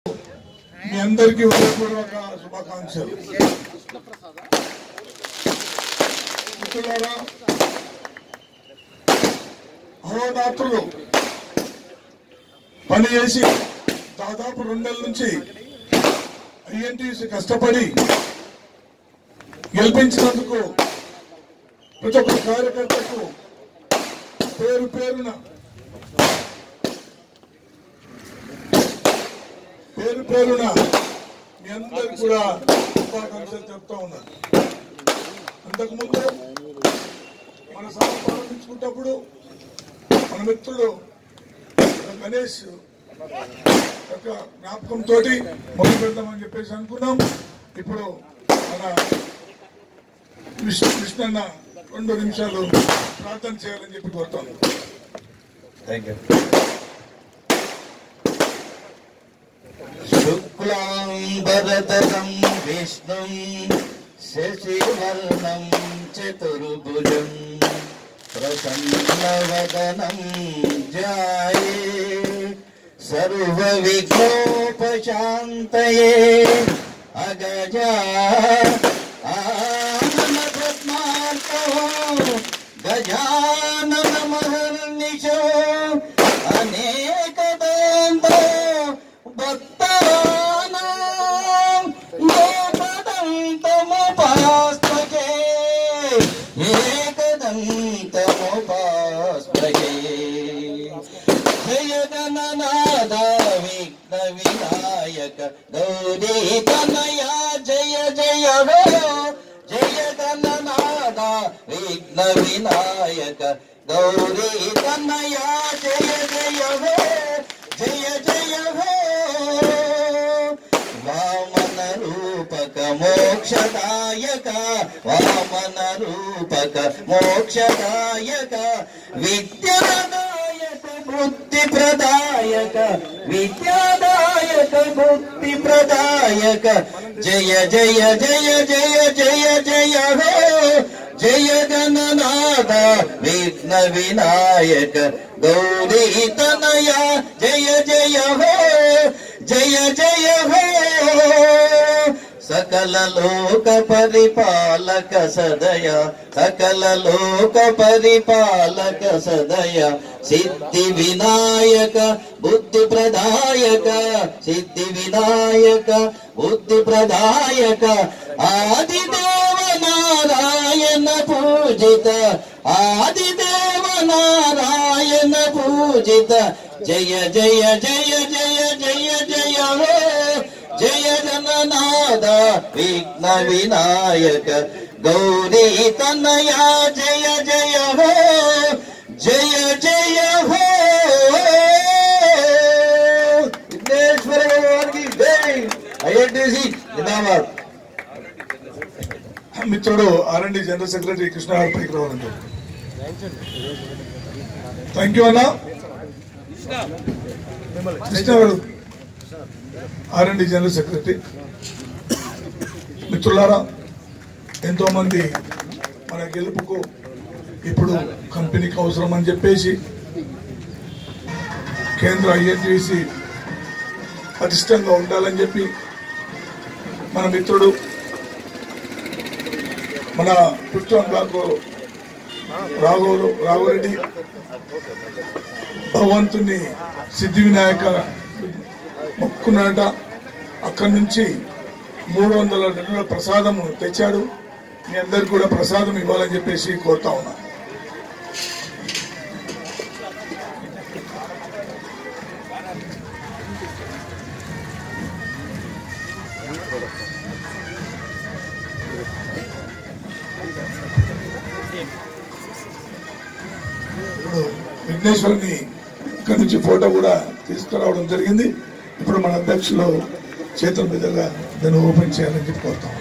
మీ అందరికీ హృదయపూర్వక శుభాకాంక్షలు మిత్రులారా అహోరాత్రులు పని చేసి దాదాపు రెండు నెలల నుంచి ఐఎన్టీసీ కష్టపడి గెలిపించినందుకు ప్రతి ఒక్క కార్యకర్తకు పేరు పేరున పేరు పేరున మీ అందరికి కూడా శుభాకాంక్షలు చెప్తా ఉన్నాను అంతకుముందు మన సభ ప్రారంభించుకున్నప్పుడు మన మిత్రుడు గణేష్ యొక్క జ్ఞాపకంతో మొదలు పెడదామని చెప్పేసి అనుకున్నాం ఇప్పుడు మన విష్ణు కృష్ణన్న రెండు నిమిషాలు ప్రార్థన చేయాలని చెప్పి కోరుతాను థ్యాంక్ యూ శుక్లాంబరధరం విష్ణుం శశివర్ణం చతుర్భుజం ప్రసన్నవదనం జాయే సర్వవిఘ్నోపశాంతయే అగజా ఆనన పద్మార్తో గజానన మహర్నిశో అనేకదంతో భక్తానాం ఏకదంతముపాస్తకే ఏకదంతముపాస్తకే జయ గణనాద విఘ్న వినాయక గౌరీ తనయ జయ జయ హో జయ గణనాద విఘ్న వినాయక గౌరీ తనయ జయ జయ హో జయ జయ హో వామన రూపక మోక్షదాయక వామన రూపక మోక్షదాయక విద్యాదాయక బుద్ధి ప్రదాయక విద్యాదాయక బుద్ధి ప్రదాయక జయ జయ జయ జయ జయ జయ హో జయ గణనాథ విఘ్న వినాయక గౌరీ తనయ జయ జయ హో జయ జయ హో సకల లోక పరిపాలక సదయ సకల లోక పరిపాలక సదయ సిద్ధి వినాయక బుద్ధి ప్రదాయక సిద్ధి వినాయక బుద్ధి ప్రదాయక ఆదిదేవ నారాయణ పూజిత ఆదిదేవ నారాయణ పూజిత జయ జయ జయ జయ జయ జయ హో జయ జననాద విఘ్న వినాయక గౌరీ తనయ జయ జయ హో జయ జయ హో విఘ్నేశ్వర భగవానికి జై ఐఎన్టీసీ జిందాబాద్ మిత్రుడు ఆర్ఎండి జనరల్ సెక్రటరీ కృష్ణ గారు పైకి రావాలండి థ్యాంక్ యూ అన్న కృష్ణ గారు ఆర్ఎండి జనరల్ సెక్రటరీ మిత్రులారా ఎంతో మంది మన గెలుపుకు ఇప్పుడు కంపెనీకి అవసరం అని చెప్పేసి కేంద్ర ఐఎన్టీసీ పటిష్టంగా ఉండాలని చెప్పి మన మిత్రుడు మన పుట్టం బ్లాక్ రాఘవులు రాఘవరెడ్డి భగవంతుని సిద్ధి వినాయక మొక్కున్నాడట అక్కడి నుంచి మూడు వందల నెలల ప్రసాదము తెచ్చాడు మీ అందరికి కూడా ప్రసాదం ఇవ్వాలని చెప్పేసి కోరుతా ఉన్నా ఇప్పుడు విఘ్నేశ్వరుని ఇక్కడ నుంచి ఫోటో కూడా తీసుకురావడం జరిగింది ఇప్పుడు మన అధ్యక్షులు చేతుల మీదుగా దాన్ని ఓపెన్ చేయాలని చెప్పి కోరుతాం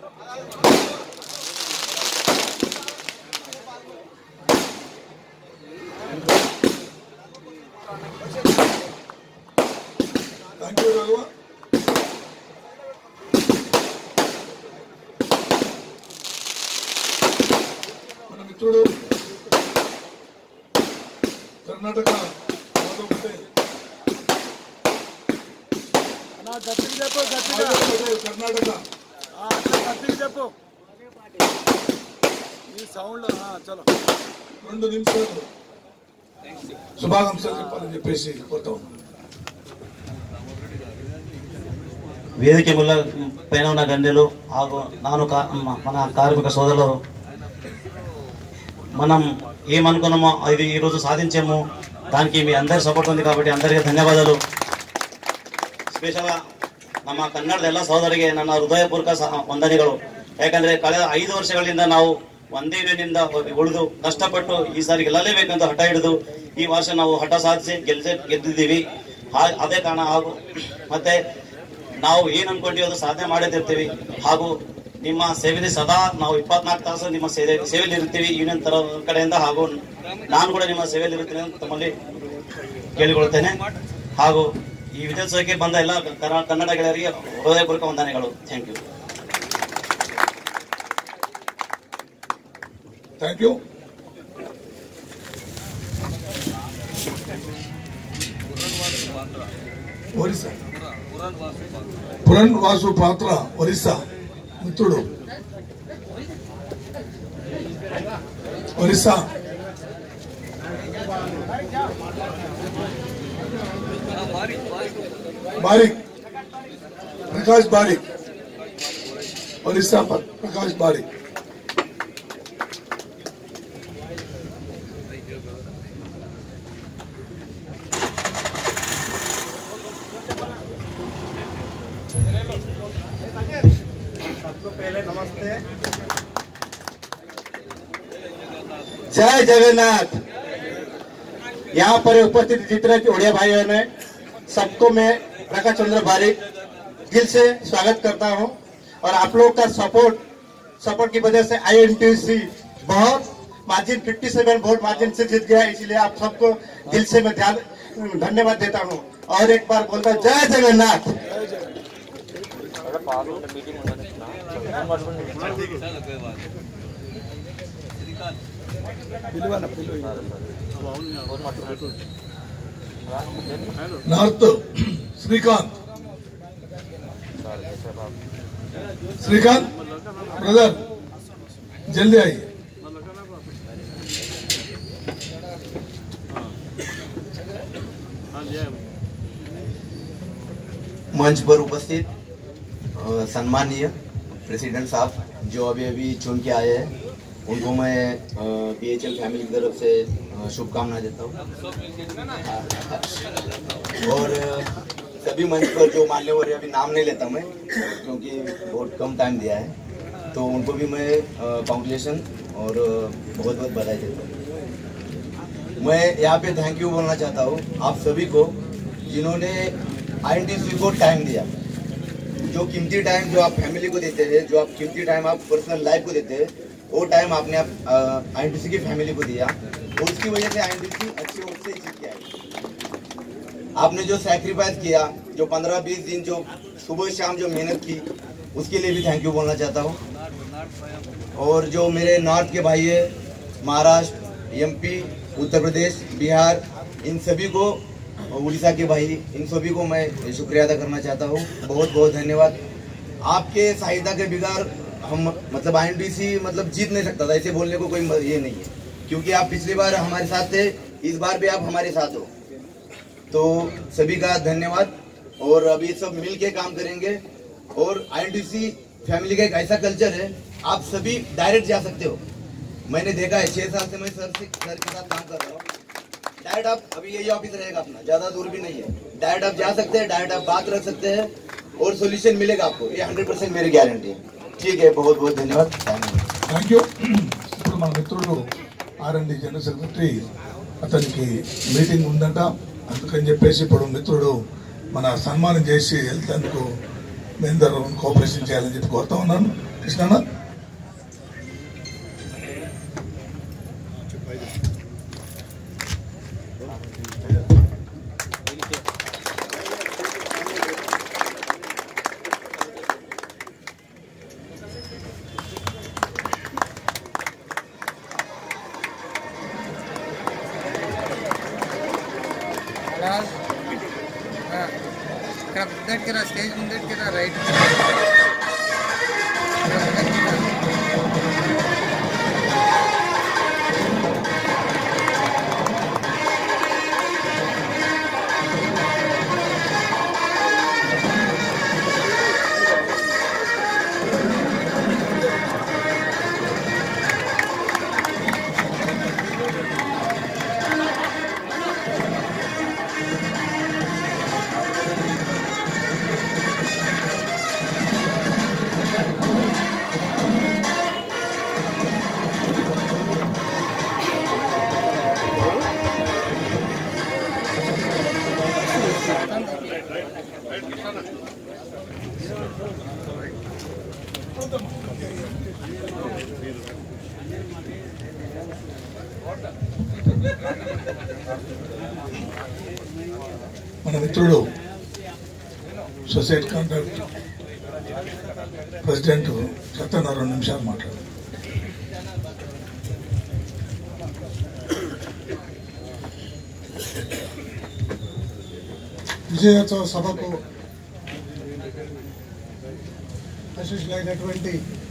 థ్యాంక్ యూ రాఘవ మన మిత్రుడు కర్ణాటక మాధవ్ పటేల్ నా గట్టిగా చెప్పు గట్టిగా మాధవ్ పటేల్ కర్ణాటక ఆ, అట్లా గట్టిగా చెప్పు ఈ సౌండ్ ఆ, చలో రెండు నిమిషాలు శుభాకాంక్షలు చెప్పాలని చెప్పేసి కోరుతా ఉన్నాను వేదిక ముల్ల పైన ఉన్న గండెలు ಹಾಗೂ ನಾನು కా- మ- మన కార్మిక సోదరులు మనం ఏమనుకున్నామో ఇది ఈరోజు సాధించాము దానికి మీ అందరి సపోర్ట్ ఉంది కాబట్టి అందరికీ ಧನ್ಯವಾದಗಳು ಸ್ಪೆಷಲ್ ನಮ್ಮ ಕನ್ನಡದ ಎಲ್ಲ ಸಹೋದರಿಗೆ ನನ್ನ ಹೃದಯಪೂರ್ವಕ ಸ- ವಂದನೆಗಳು ಯಾಕಂದ್ರೆ ಕಳೆದ ಐದು ವರ್ಷಗಳಿಂದ ನಾವು ಒಂದೇ ವೇನಿಂದ ಉಳಿದು ಕಷ್ಟಪಟ್ಟು ಈ ಸಾರಿ ಗೆಲ್ಲಲೇಬೇಕಂತ ಹಠ ಹಿಡಿದು ಈ ವರ್ಷ ನಾವು ಹಠ ಸಾಧಿಸಿ ಗೆಲ್ಸೆ ಗೆದ್ದಿದ್ದೀವಿ ಹಾ- ಅದೇ ಕಾರಣ ಹಾಗೂ ಮತ್ತೆ ನಾವು ಏನ್ ಅನ್ಕೊಂಡಿವಿ ಅದು ಸಾಧನೆ ಮಾಡಿರ್ತೀವಿ ಹಾಗೂ ನಿಮ್ಮ ಸೇವೆಯಲ್ಲಿ ಸದಾ ನಾವು ಇಪ್ಪತ್ನಾಲ್ಕು ತಾಸು ನಿಮ್ಮ ಸೇವೆ ಸೇವೆಯಲ್ಲಿ ಇರ್ತೀವಿ ಯೂನಿಯನ್ ತರ ಕಡೆಯಿಂದ ಹಾಗೂ ನಾನು ಕೂಡ ನಿಮ್ಮ ಸೇವೆಯಲ್ಲಿ ಇರ್ತೀನಿ ಅಂತ ತಮ್ಮಲ್ಲಿ ಕೇಳಿಕೊಳ್ತೇನೆ ಹಾಗೂ ಈ ವಿಧಾನಸಭೆಗೆ ಬಂದ ಎಲ್ಲ ಕನ್ನಡ ಕನ್ನಡ ಗೆಳೆಯರಿಗೆ ಹೃದಯಪೂರ್ವಕ ವಂದನೆಗಳು thank you thank you Orissa Puran Vasu Patra Orissa మిత్రుడు ఒరిస్సా బారిక్ ప్రకాష్ బారిక్ ఒరిస్సా ప్ర- ప్రకాష్ బారిక్ जय जगन्नाथ यहाँ पर उपस्थित जितने भी उड़िया भाइयों ने सबको मैं प्रकाश चंद्र बारिक दिल से स्वागत करता हूँ और आप लोगों का सपोर्ट सपोर्ट की वजह से आईएनटीसी बहुत मार्जिन 57 वोट मार्जिन से जीत गया इसलिए आप सबको दिल से मैं ध्यान धन्यवाद देता हूँ और एक बार बोलता हूँ जय जगन्नाथ పిలువన్న పిలువ నార్త్ శ్రీకాంత్ శ్రీకాంత్ బ్రదర్ జల్దీ అయ్యి मंच पर उपस्थित अ, सम्मानीय प्रेसिडेंट साहब जो अभी अभी चुन के आए हैं उनको मैं बी एच एल फैमिली की तरफ से अ, शुभकामनाएं देता हूँ और अ, सभी मंच पर जो मान्यवर है अभी नाम नहीं लेता मैं क्योंकि बहुत कम टाइम दिया है तो उनको भी मैं कॉन्ग्रेचुलेशन और अ, बहुत बहुत बधाई देता हूँ मैं यहाँ पे थैंक यू बोलना चाहता हूँ आप सभी को जिन्होंने आई को टाइम दिया जो कीमती टाइम जो आप फैमिली को देते हैं जो आप कीमती टाइम आप पर्सनल लाइफ को देते हैं वो टाइम आपने आप आई की फैमिली को दिया और उसकी वजह से आई अच्छी ओर से जीत के आई आपने जो सेक्रीफाइस किया जो पंद्रह बीस दिन जो सुबह शाम जो मेहनत की उसके लिए भी थैंक यू बोलना चाहता हूँ और जो मेरे नॉर्थ के भाई है महाराष्ट्र एमपी उत्तर प्रदेश बिहार इन सभी को उड़ीसा के भाई इन सभी को मैं शुक्रिया अदा करना चाहता हूँ बहुत बहुत धन्यवाद आपके सहायता के बिगार हम मतलब आई मतलब जीत नहीं सकता था ऐसे बोलने को कोई म- ये नहीं है क्योंकि आप पिछली बार हमारे साथ थे इस बार भी आप हमारे साथ हो तो सभी का धन्यवाद और अभी सब मिल के काम करेंगे और आई फैमिली का एक ऐसा कल्चर है आप सभी डायरेक्ट जा सकते हो मैंने देखा है छह साल से मैं सर से सर के साथ काम कर रहा हूँ डायरेक्ट आप अभी यही ऑफिस रहेगा अपना ज्यादा दूर भी नहीं है डायरेक्ट आप जा सकते हैं डायरेक्ट आप बात रख सकते हैं और सोल्यूशन मिलेगा आपको ये हंड्रेड परसेंट मेरी गारंटी है ठीक है बहुत बहुत धन्यवाद थैंक यू థ్యాంక్ యూ ఇప్పుడు మన మిత్రుడు ఆర్ఎండి జనరల్ సెక్రటరీ అతనికి మీటింగ్ ఉందంట అందుకని చెప్పేసి ఇప్పుడు మిత్రుడు మన సన్మానం చేసి వెళ్తేందుకు మీ అందరూ కోఆపరేషన్ చేయాలని చెప్పి కోరుతా ఉన్నాను కృష్ణన్న ఇక్కడ ముందటికి స్టేజ్ ముందటికి రైట్ మన మిత్రుడు సొసైటీ కాంట్రాక్ట్ ప్రెసిడెంట్ సత్యనారాయణ రెండు నిమిషాలు మాట్లాడు విజయోత్సవ సభకు అశిష్యులైనటువంటి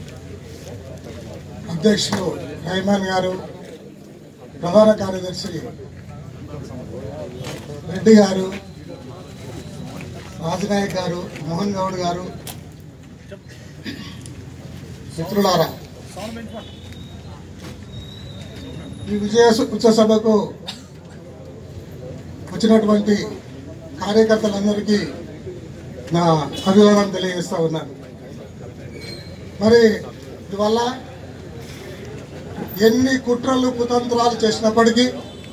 అధ్యక్షులు రెహమాన్ గారు ప్రధాన కార్యదర్శి రెడ్డి గారు రాజనాయక్ గారు మోహన్ గౌడ్ గారు మిత్రులారా ఈ విజయ ఉత్సవ సభకు వచ్చినటువంటి కార్యకర్తలందరికీ నా అభివాదం తెలియజేస్తా ఉన్నాను మరి ఇవల్ల ఎన్ని కుట్రలు కుతంత్రాలు చేసినప్పటికీ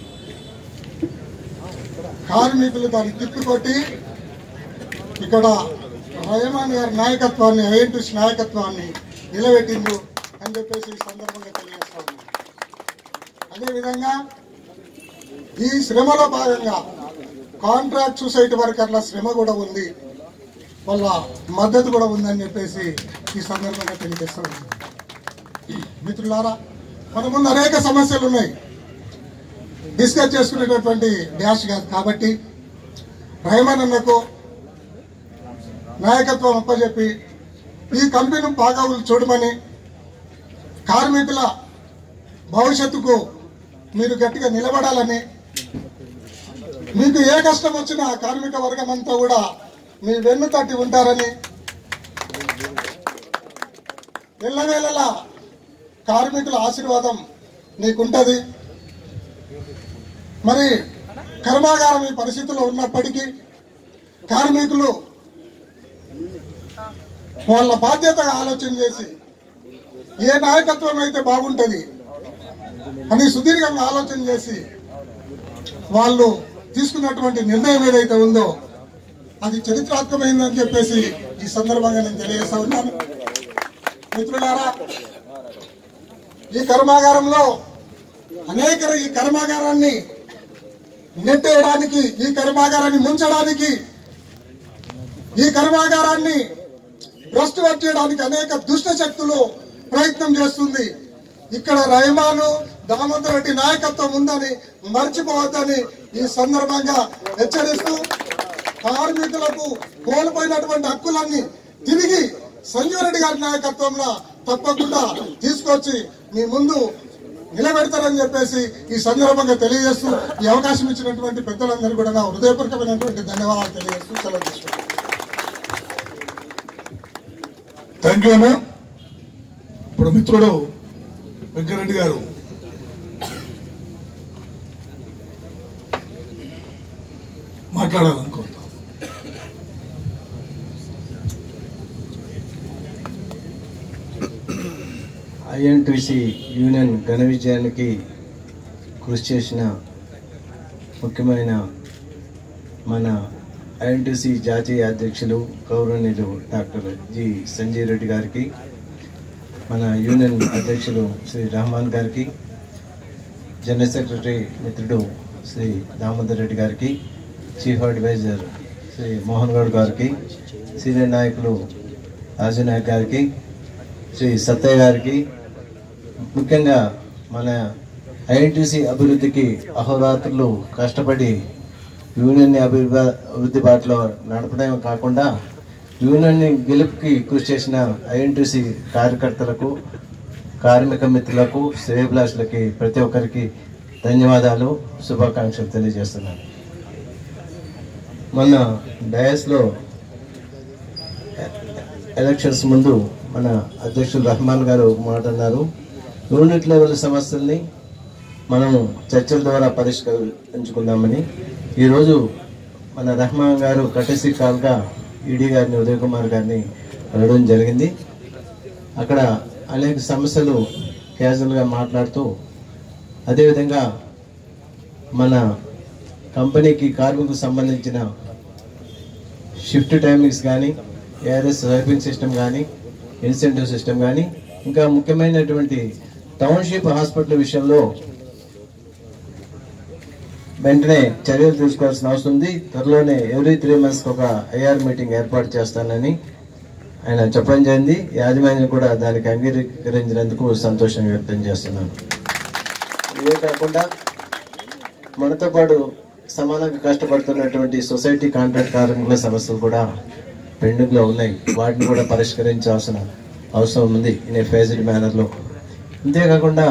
కార్మికులు దాన్ని తిప్పికొట్టి ఇక్కడ రహమాన్ గారి నాయకత్వాన్ని ఐఎన్టీసీ నాయకత్వాన్ని నిలబెట్టిండు అని చెప్పేసి ఈ సందర్భంగా తెలియజేస్తా ఉన్నాను అదేవిధంగా ఈ శ్రమలో భాగంగా కాంట్రాక్ట్ సొసైటీ వర్కర్ల శ్రమ కూడా ఉంది వాళ్ళ మద్దతు కూడా ఉందని చెప్పేసి ఈ సందర్భంగా తెలియజేస్తాను మిత్రులారా మన ముందు అనేక సమస్యలు ఉన్నాయి డిస్కస్ చేసుకునేటటువంటి డ్యాష్ కాదు కాబట్టి రహమాన్ అన్నకు నాయకత్వం అప్పచెప్పి ఈ కంపెనీ బాగోగులు చూడమని కార్మికుల భవిష్యత్తుకు మీరు గట్టిగా నిలబడాలని మీకు ఏ కష్టం వచ్చినా కార్మిక వర్గం అంతా కూడా మీ వెన్ను తట్టి ఉంటారని ఎల్లవేళలా కార్మికుల ఆశీర్వాదం నీకుంటది మరి కర్మాగారం ఈ పరిస్థితుల్లో ఉన్నప్పటికీ కార్మికులు వాళ్ళ బాధ్యతగా ఆలోచన చేసి ఏ నాయకత్వం అయితే బాగుంటుంది అని సుదీర్ఘంగా ఆలోచన చేసి వాళ్ళు తీసుకున్నటువంటి నిర్ణయం ఏదైతే ఉందో అది చరిత్రాత్మకమైందని చెప్పేసి ఈ సందర్భంగా నేను తెలియజేస్తా ఉన్నాను మిత్రులారా ఈ కర్మాగారంలో అనేక ఈ కర్మాగారాన్ని నెట్టేయడానికి ఈ కర్మాగారాన్ని ముంచడానికి ఈ కర్మాగారాన్ని భ్రష్టు పట్టేయడానికి అనేక దుష్ట శక్తులు ప్రయత్నం చేస్తుంది ఇక్కడ రహమాను దామోదర్ రెడ్డి నాయకత్వం ఉందని మర్చిపోవద్దని ఈ సందర్భంగా హెచ్చరిస్తూ కార్మికులకు కోల్పోయినటువంటి హక్కులన్నీ తిరిగి సంజీవ్ రెడ్డి గారి నాయకత్వంలో తప్పకుండా తీసుకొచ్చి మీ ముందు నిలబెడతారని చెప్పేసి ఈ సందర్భంగా తెలియజేస్తూ ఈ అవకాశం ఇచ్చినటువంటి పెద్దలందరూ కూడా నా హృదయపూర్వకమైనటువంటి ధన్యవాదాలు తెలియజేస్తూ సెలవు తీసుకుంటాను థ్యాంక్ యూ అన్న ఇప్పుడు మిత్రుడు వెంకరెడ్డి గారు మాట్లాడాలనుకుంటున్నాం ఐఎన్టీసీ యూనియన్ ఘన విజయానికి కృషి చేసిన ముఖ్యమైన మన ఐఎన్టీసీ జాతీయ అధ్యక్షులు గౌరవనీయులు డాక్టర్ జి సంజయ్ రెడ్డి గారికి మన యూనియన్ అధ్యక్షులు శ్రీ రహమాన్ గారికి జనరల్ సెక్రటరీ మిత్రుడు శ్రీ దామోదర్ రెడ్డి గారికి చీఫ్ అడ్వైజర్ శ్రీ మోహన్ గౌడ్ గారికి సీనియర్ నాయకులు రాజు నాయక్ గారికి శ్రీ సత్తయ్య గారికి ముఖ్యంగా మన ఐఎన్టీసీ అభివృద్ధికి అహోరాత్రులు కష్టపడి యూనియన్ని అభివృద్ధి అభివృద్ధి బాటలో నడపడమే కాకుండా యూనియన్ని గెలుపుకి కృషి చేసిన ఐఎన్టీసీ కార్యకర్తలకు కార్మిక మిత్రులకు శ్రేయభిలాషులకి ప్రతి ఒక్కరికి ధన్యవాదాలు శుభాకాంక్షలు తెలియజేస్తున్నాను మొన్న డయాస్లో ఎలక్షన్స్ ముందు మన అధ్యక్షులు రహమాన్ గారు ఒక మాట అన్నారు యూనిట్ లెవెల్ సమస్యల్ని మనం చర్చల ద్వారా పరిష్కరించుకుందామని ఈరోజు మన రహమాన్ గారు కటసి కాల్గా ఈడీ గారిని ఉదయ్ కుమార్ గారిని అడగడం జరిగింది అక్కడ అనేక సమస్యలు క్యాజువల్గా మాట్లాడుతూ అదేవిధంగా మన కంపెనీకి కార్మికులకు సంబంధించిన షిఫ్ట్ టైమింగ్స్ కానీ ఏఆర్ఎస్ సర్వింగ్ సిస్టమ్ కానీ ఇన్సెంటివ్ సిస్టమ్ కానీ ఇంకా ముఖ్యమైనటువంటి టౌన్షిప్ హాస్పిటల్ విషయంలో వెంటనే చర్యలు తీసుకోవాల్సిన అవసరం ఉంది త్వరలోనే ఎవ్రీ త్రీ మంత్స్కి ఒక ఐఆర్ మీటింగ్ ఏర్పాటు చేస్తానని ఆయన చెప్పడం జరిగింది యాజమాన్యం కూడా దానికి అంగీకరించినందుకు సంతోషం వ్యక్తం చేస్తున్నాను ఇవే కాకుండా మనతో పాటు సమానంగా కష్టపడుతున్నటువంటి సొసైటీ కాంట్రాక్ట్ కార్మికుల సమస్యలు కూడా పెండింగ్ లో ఉన్నాయి వాటిని కూడా పరిష్కరించాల్సిన అవసరం ఉంది ఇన్ ఏ ఫేజ్డ్ మేనర్లో అంతేకాకుండా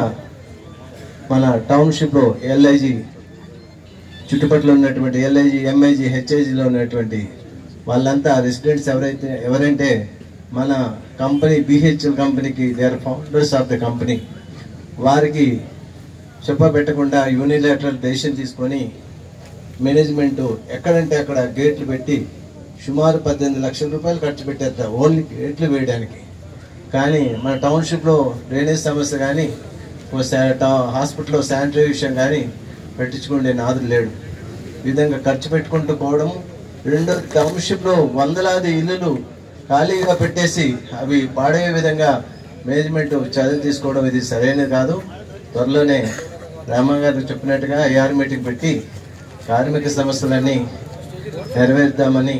మన టౌన్షిప్లో ఎల్ఐజి చుట్టుపక్కల ఉన్నటువంటి ఎల్ఐజి ఎంఐజి హెచ్ఐజిలో ఉన్నటువంటి వాళ్ళంతా రెసిడెంట్స్ ఎవరైతే ఎవరంటే మన కంపెనీ బిహెచ్ఎల్ కంపెనీకి they are founders of the company వారికి చెప్పబెట్టకుండా యూనిలాటరల్ డెసిషన్ తీసుకొని మేనేజ్మెంట్ ఎక్కడంటే అక్కడ గేట్లు పెట్టి సుమారు పద్దెనిమిది లక్షల రూపాయలు ఖర్చు పెట్టారట ఓన్లీ గేట్లు వేయడానికి కానీ మన టౌన్షిప్లో డ్రైనేజ్ సమస్య కానీ ఓ శా- టా- హాస్పిటల్లో శానిటరీ విషయం కానీ పెట్టించుకునే నాదులు లేడు ఈ విధంగా ఖర్చు పెట్టుకుంటూ పోవడం రెండో టౌన్షిప్లో వందలాది ఇల్లులు ఖాళీగా పెట్టేసి అవి పాడయ్యే విధంగా మేనేజ్మెంట్ చర్యలు తీసుకోవడం ఇది సరైనది కాదు త్వరలోనే రామా గారు చెప్పినట్టుగా ఐఆర్ మీటింగ్ పెట్టి కార్మిక సమస్యలన్నీ నెరవేర్దామని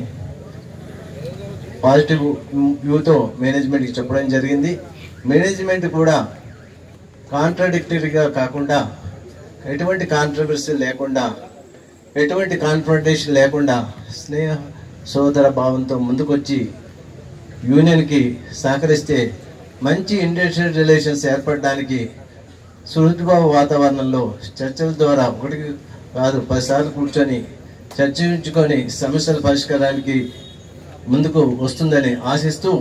పాజిటివ్ వ్యూతో మేనేజ్మెంట్కి చెప్పడం జరిగింది మేనేజ్మెంట్ కూడా కాంట్రాడిక్టరీగా కాకుండా ఎటువంటి కాంట్రవర్సీ లేకుండా ఎటువంటి కాన్ఫrontation లేకుండా స్నేహ సోదర భావంతో ముందుకొచ్చి యూనియన్కి సహకరిస్తే మంచి ఇండస్ట్రియల్ రిలేషన్స్ ఏర్పడడానికి సుహృద్భావ వాతావరణంలో చర్చల ద్వారా ఒకటికి కాదు పదిసార్లు కూర్చొని చర్చించుకొని సమస్యల పరిష్కారానికి ముందుకు వస్తుందని ఆశిస్తూ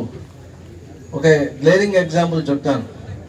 ఒక గ్లేరింగ్ ఎగ్జాంపుల్ చెప్తాను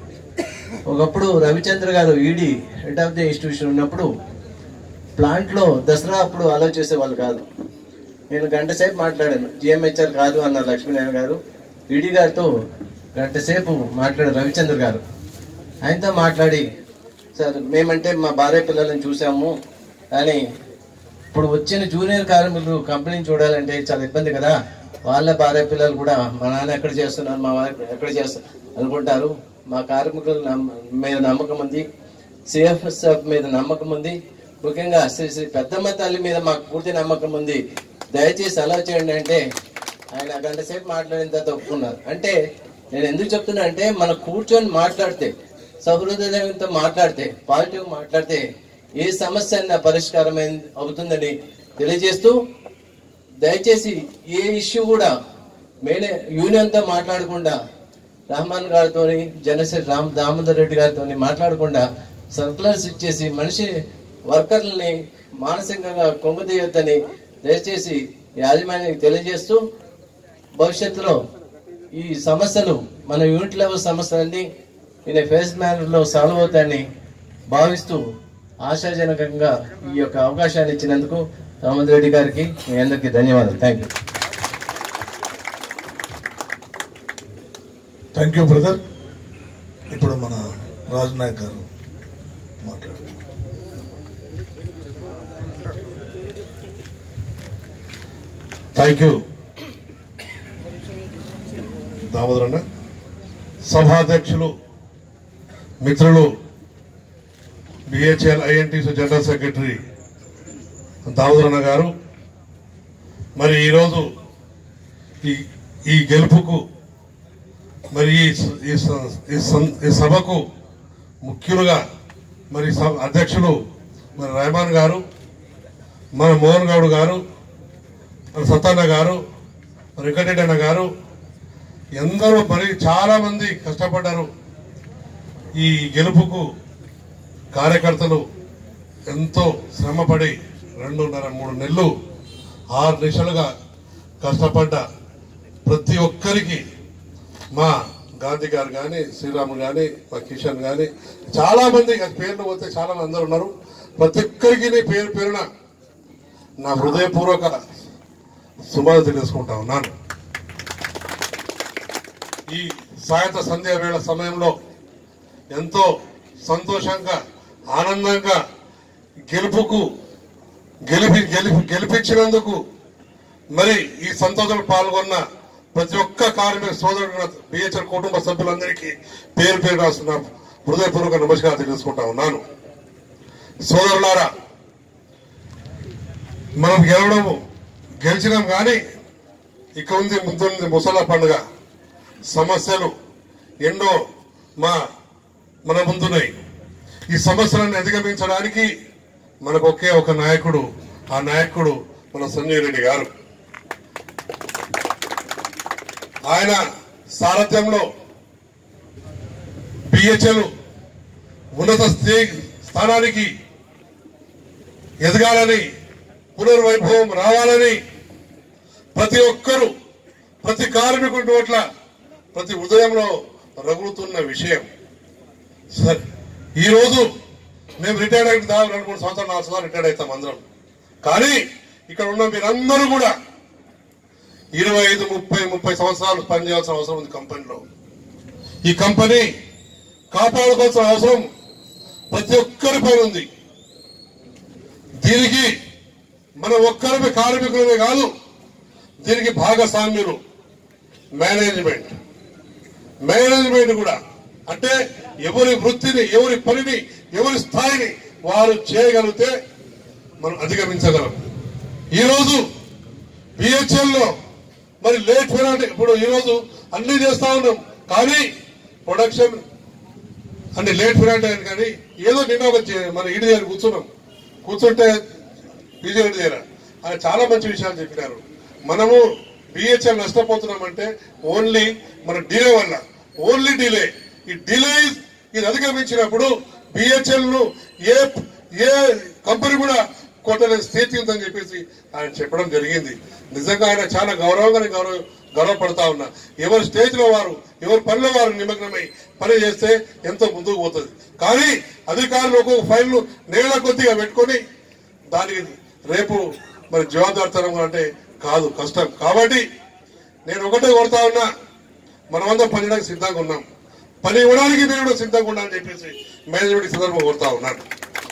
ఒకప్పుడు రవిచంద్ర గారు ED head of the institution ఉన్నప్పుడు ప్లాంట్లో దసరా అప్పుడు అలో చేసేవాళ్ళు కాదు నేను గంట సేపు మాట్లాడాను జిఎంహెచ్ఆర్ కాదు అన్నారు లక్ష్మీనారాయణ గారు ఈడీ గారితో గంట సేపు మాట్లాడారు రవిచంద్ర గారు ఆయనతో మాట్లాడి సార్ మేమంటే మా భార్య పిల్లలను చూసాము కానీ ఇప్పుడు వచ్చిన జూనియర్ కార్మికులు కంపెనీని చూడాలంటే చాలా ఇబ్బంది కదా వాళ్ళ భార్య పిల్లలు కూడా మా నాన్న ఎక్కడ చేస్తున్నారు మా వారు ఎక్కడ చేస్తారు అనుకుంటారు మా కార్మికుల నమ్మ- మీద నమ్మకం ఉంది సిఎఫ్ఎస్ఎఫ్ మీద నమ్మకం ఉంది ముఖ్యంగా శ్రీ శ్రీ పెద్దమ్మ తల్లి మీద మాకు పూర్తి నమ్మకం ఉంది దయచేసి అలా చేయండి అంటే ఆయన గంట సేపు మాట్లాడిన తర్వాత ఒప్పుకున్నారు అంటే నేను ఎందుకు చెప్తున్నా అంటే మనం కూర్చొని మాట్లాడితే సహృదయంతో మాట్లాడితే పాజిటివ్ మాట్లాడితే ఏ సమస్య అయినా పరిష్కారం అయి- అవుతుందని తెలియజేస్తూ దయచేసి ఏ ఇష్యూ కూడా మేనే యూనియన్తో మాట్లాడకుండా రహమాన్ గారితో జనసేన రామ్ దామోదర్ రెడ్డి గారితో మాట్లాడకుండా సర్కులర్స్ ఇచ్చేసి మనిషి వర్కర్లని మానసికంగా కొంగదీయొద్దని దయచేసి యాజమాన్యానికి తెలియజేస్తూ భవిష్యత్తులో ఈ సమస్యలు మన యూనిట్ లెవెల్ సమస్యలన్నీ ఇన్ ఫేస్ మేనర్లో సాల్వ్ అవుతాయని భావిస్తూ ఆశాజనకంగా ఈ యొక్క అవకాశాన్ని ఇచ్చినందుకు రామోదర్ రెడ్డి గారికి మీ అందరికీ ధన్యవాదాలు thank you thank you brother ఇప్పుడు మన రాజు నాయక్ గారు మాట్లాడారు థ్యాంక్ యూ దామోదర్ అన్న సభాధ్యక్షులు మిత్రులు బిహెచ్ఎల్ ఐఎన్టీసీ జనరల్ సెక్రటరీ దావుదరన్న గారు మరి ఈరోజు ఈ ఈ గెలుపుకు మరి ఈ స- ఈ స- ఈ సం- ఈ సభకు ముఖ్యులుగా మరి స- అధ్యక్షులు మరి రెహమాన్ గారు మన మోహన్ గౌడ్ గారు మన సత్తన్న గారు మరి వెంకటరెడ్డి అన్న గారు ఎందరో మరి చాలా మంది కష్టపడ్డారు ఈ గెలుపుకు కార్యకర్తలు ఎంతో శ్రమపడి రెండున్నర మూడు నెలలు ఆరు నిమిషాలుగా కష్టపడ్డ ప్రతి ఒక్కరికి మా గాంధీ గారు కానీ శ్రీరాములు కానీ మా కిషన్ కానీ చాలా మంది ఇక పేర్లు పోతే చాలా మంది అందరూ ఉన్నారు ప్రతి ఒక్కరికి నీ పేరు పేరున నా హృదయపూర్వక శుభాలు తెలుసుకుంటా ఉన్నాను ఈ సాయంత్ర సంధ్య వేళ సమయంలో ఎంతో సంతోషంగా ఆనందంగా గెలుపుకు గెలిపి గెలిపి గెలిపించినందుకు మరి ఈ సంతోషంలో పాల్గొన్న ప్రతి ఒక్క కార్మిక సోదరుడు బిహెచ్ఎల్ కుటుంబ సభ్యులందరికీ పేరు పేరు రాస్తున్న హృదయపూర్వక నమస్కారం తెలుసుకుంటా ఉన్నాను సోదరులారా మనం గెలవడము గెలిచినాం కానీ ఇక ఉంది ముందుంది ముసలా పండుగ సమస్యలు ఎన్నో మా మన ముందున్నాయి ఈ సమస్యలను అధిగమించడానికి మనకు ఒకే ఒక నాయకుడు ఆ నాయకుడు మన సంజయ్ రెడ్డి గారు ఆయన సారథ్యంలో బిహెచ్ఎల్ ఉన్నత స్థే- స్థానానికి ఎదగాలని పునర్వైభవం రావాలని ప్రతి ఒక్కరూ ప్రతి కార్మికుడి నోట్ల ప్రతి ఉదయంలో రగులుతున్న విషయం సరే ఈ రోజు మేము రిటైర్డ్ అయిన దాదాపు రెండు మూడు సంవత్సరాలు నాలుగు సంవత్సరాలు రిటైర్డ్ అవుతాం అందరం కానీ ఇక్కడ ఉన్న మీరందరూ కూడా ఇరవై ఐదు ముప్పై ముప్పై సంవత్సరాలు పనిచేయాల్సిన అవసరం ఉంది కంపెనీలో ఈ కంపెనీ కాపాడుకోవాల్సిన అవసరం ప్రతి ఒక్కరి పైన ఉంది దీనికి మన ఒక్కరిపై కార్మికులమే కాదు దీనికి భాగస్వామ్యులు మేనేజ్మెంట్ మేనేజ్మెంట్ కూడా అంటే ఎవరి వృత్తిని ఎవరి పనిని ఎవరి స్థాయిని వారు చేయగలిగితే మనం అధిగమించగలం ఈరోజు బిహెచ్ఎల్ లో మరి లేట్ పెనాల్టీ ఇప్పుడు ఈరోజు అన్ని చేస్తా ఉన్నాం కానీ ప్రొడక్షన్ అన్ని లేట్ పెనాల్టీ అని కానీ ఏదో నిన్న ఒక చే- మన ఇడి దగ్గర కూర్చున్నాం కూర్చుంటే విజయ్ రెడ్డి దగ్గర ఆయన చాలా మంచి విషయాలు చెప్పినారు మనము బిహెచ్ఎల్ నష్టపోతున్నామంటే ఓన్లీ మన డిలే వల్ల ఓన్లీ డిలే ఈ డిలే ఇది అధిగమించినప్పుడు బిహెచ్ఎల్ ను ఏ ఏ కంపెనీ కూడా కొట్టలేని స్థితి ఉందని చెప్పేసి ఆయన చెప్పడం జరిగింది నిజంగా ఆయన చాలా గౌరవంగా నేను గౌరవ గౌరవపడతా ఉన్నా ఎవరి స్టేజ్ లో వారు ఎవరి పనిలో వారు నిమగ్నమై పని చేస్తే ఎంతో ముందుకు పోతుంది కానీ అధికారులు ఒక్కొక్క ఫైల్ నేల కొద్దిగా పెట్టుకొని దానికి రేపు మరి జవాబుదారితనం అంటే కాదు కష్టం కాబట్టి నేను ఒకటే కోరుతా ఉన్నా మనమంతా పనిచేయడానికి సిద్ధంగా ఉన్నాం పని ఇవ్వడానికి మీరు కూడా సిద్ధంగా ఉండాలని చెప్పేసి మేనేజ్మెంట్ ఈ సందర్భంగా కోరుతా ఉన్నాను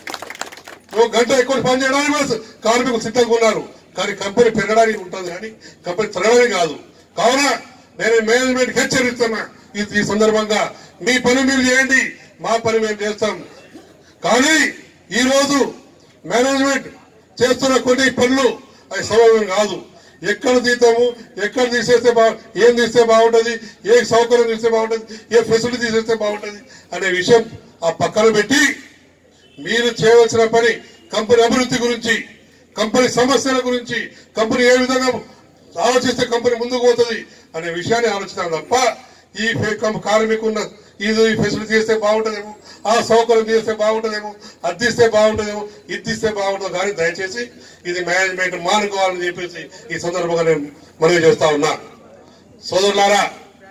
ఒక గంట ఎక్కువ పని చేయడానికి కూడా కార్మికులు సిద్ధంగా ఉన్నారు కానీ కంపెనీ పెరగడానికి ఉంటుంది కానీ కంపెనీ తరగడానికి కాదు కావున నేను మేనేజ్మెంట్ హెచ్చరిస్తున్నా ఈ ఈ సందర్భంగా మీ పని మీరు చేయండి మా పని మేము చేస్తాం కానీ ఈ రోజు మేనేజ్మెంట్ చేస్తున్న కొన్ని పనులు అవి సబబం కాదు ఎక్కడ తీస్తాము ఎక్కడ తీసేస్తే బా ఏం తీస్తే బాగుంటది ఏ సౌకర్యం తీస్తే బాగుంటది ఏ ఫెసిలిటీ తీసేస్తే బాగుంటది అనే విషయం ఆ పక్కన పెట్టి మీరు చేయవలసిన పని కంపెనీ అభివృద్ధి గురించి కంపెనీ సమస్యల గురించి కంపెనీ ఏ విధంగా ఆలోచిస్తే కంపెనీ ముందుకు పోతుంది అనే విషయాన్ని ఆలోచిస్తాను తప్ప ఈ ఫే- కం- కార్మికున్న ఇది ఈ ఫెసిలిటీ చేస్తే బాగుంటుందేమో ఆ సౌకర్యం చేస్తే బాగుంటుందేమో అద్దిస్తే బాగుంటుందేమో ఇద్దిస్తే బాగుంటుంది కానీ దయచేసి ఇది మేనేజ్మెంట్ మానుకోవాలని చెప్పేసి ఈ సందర్భంగా నేను మనవి చేస్తా ఉన్నా సోదరులారా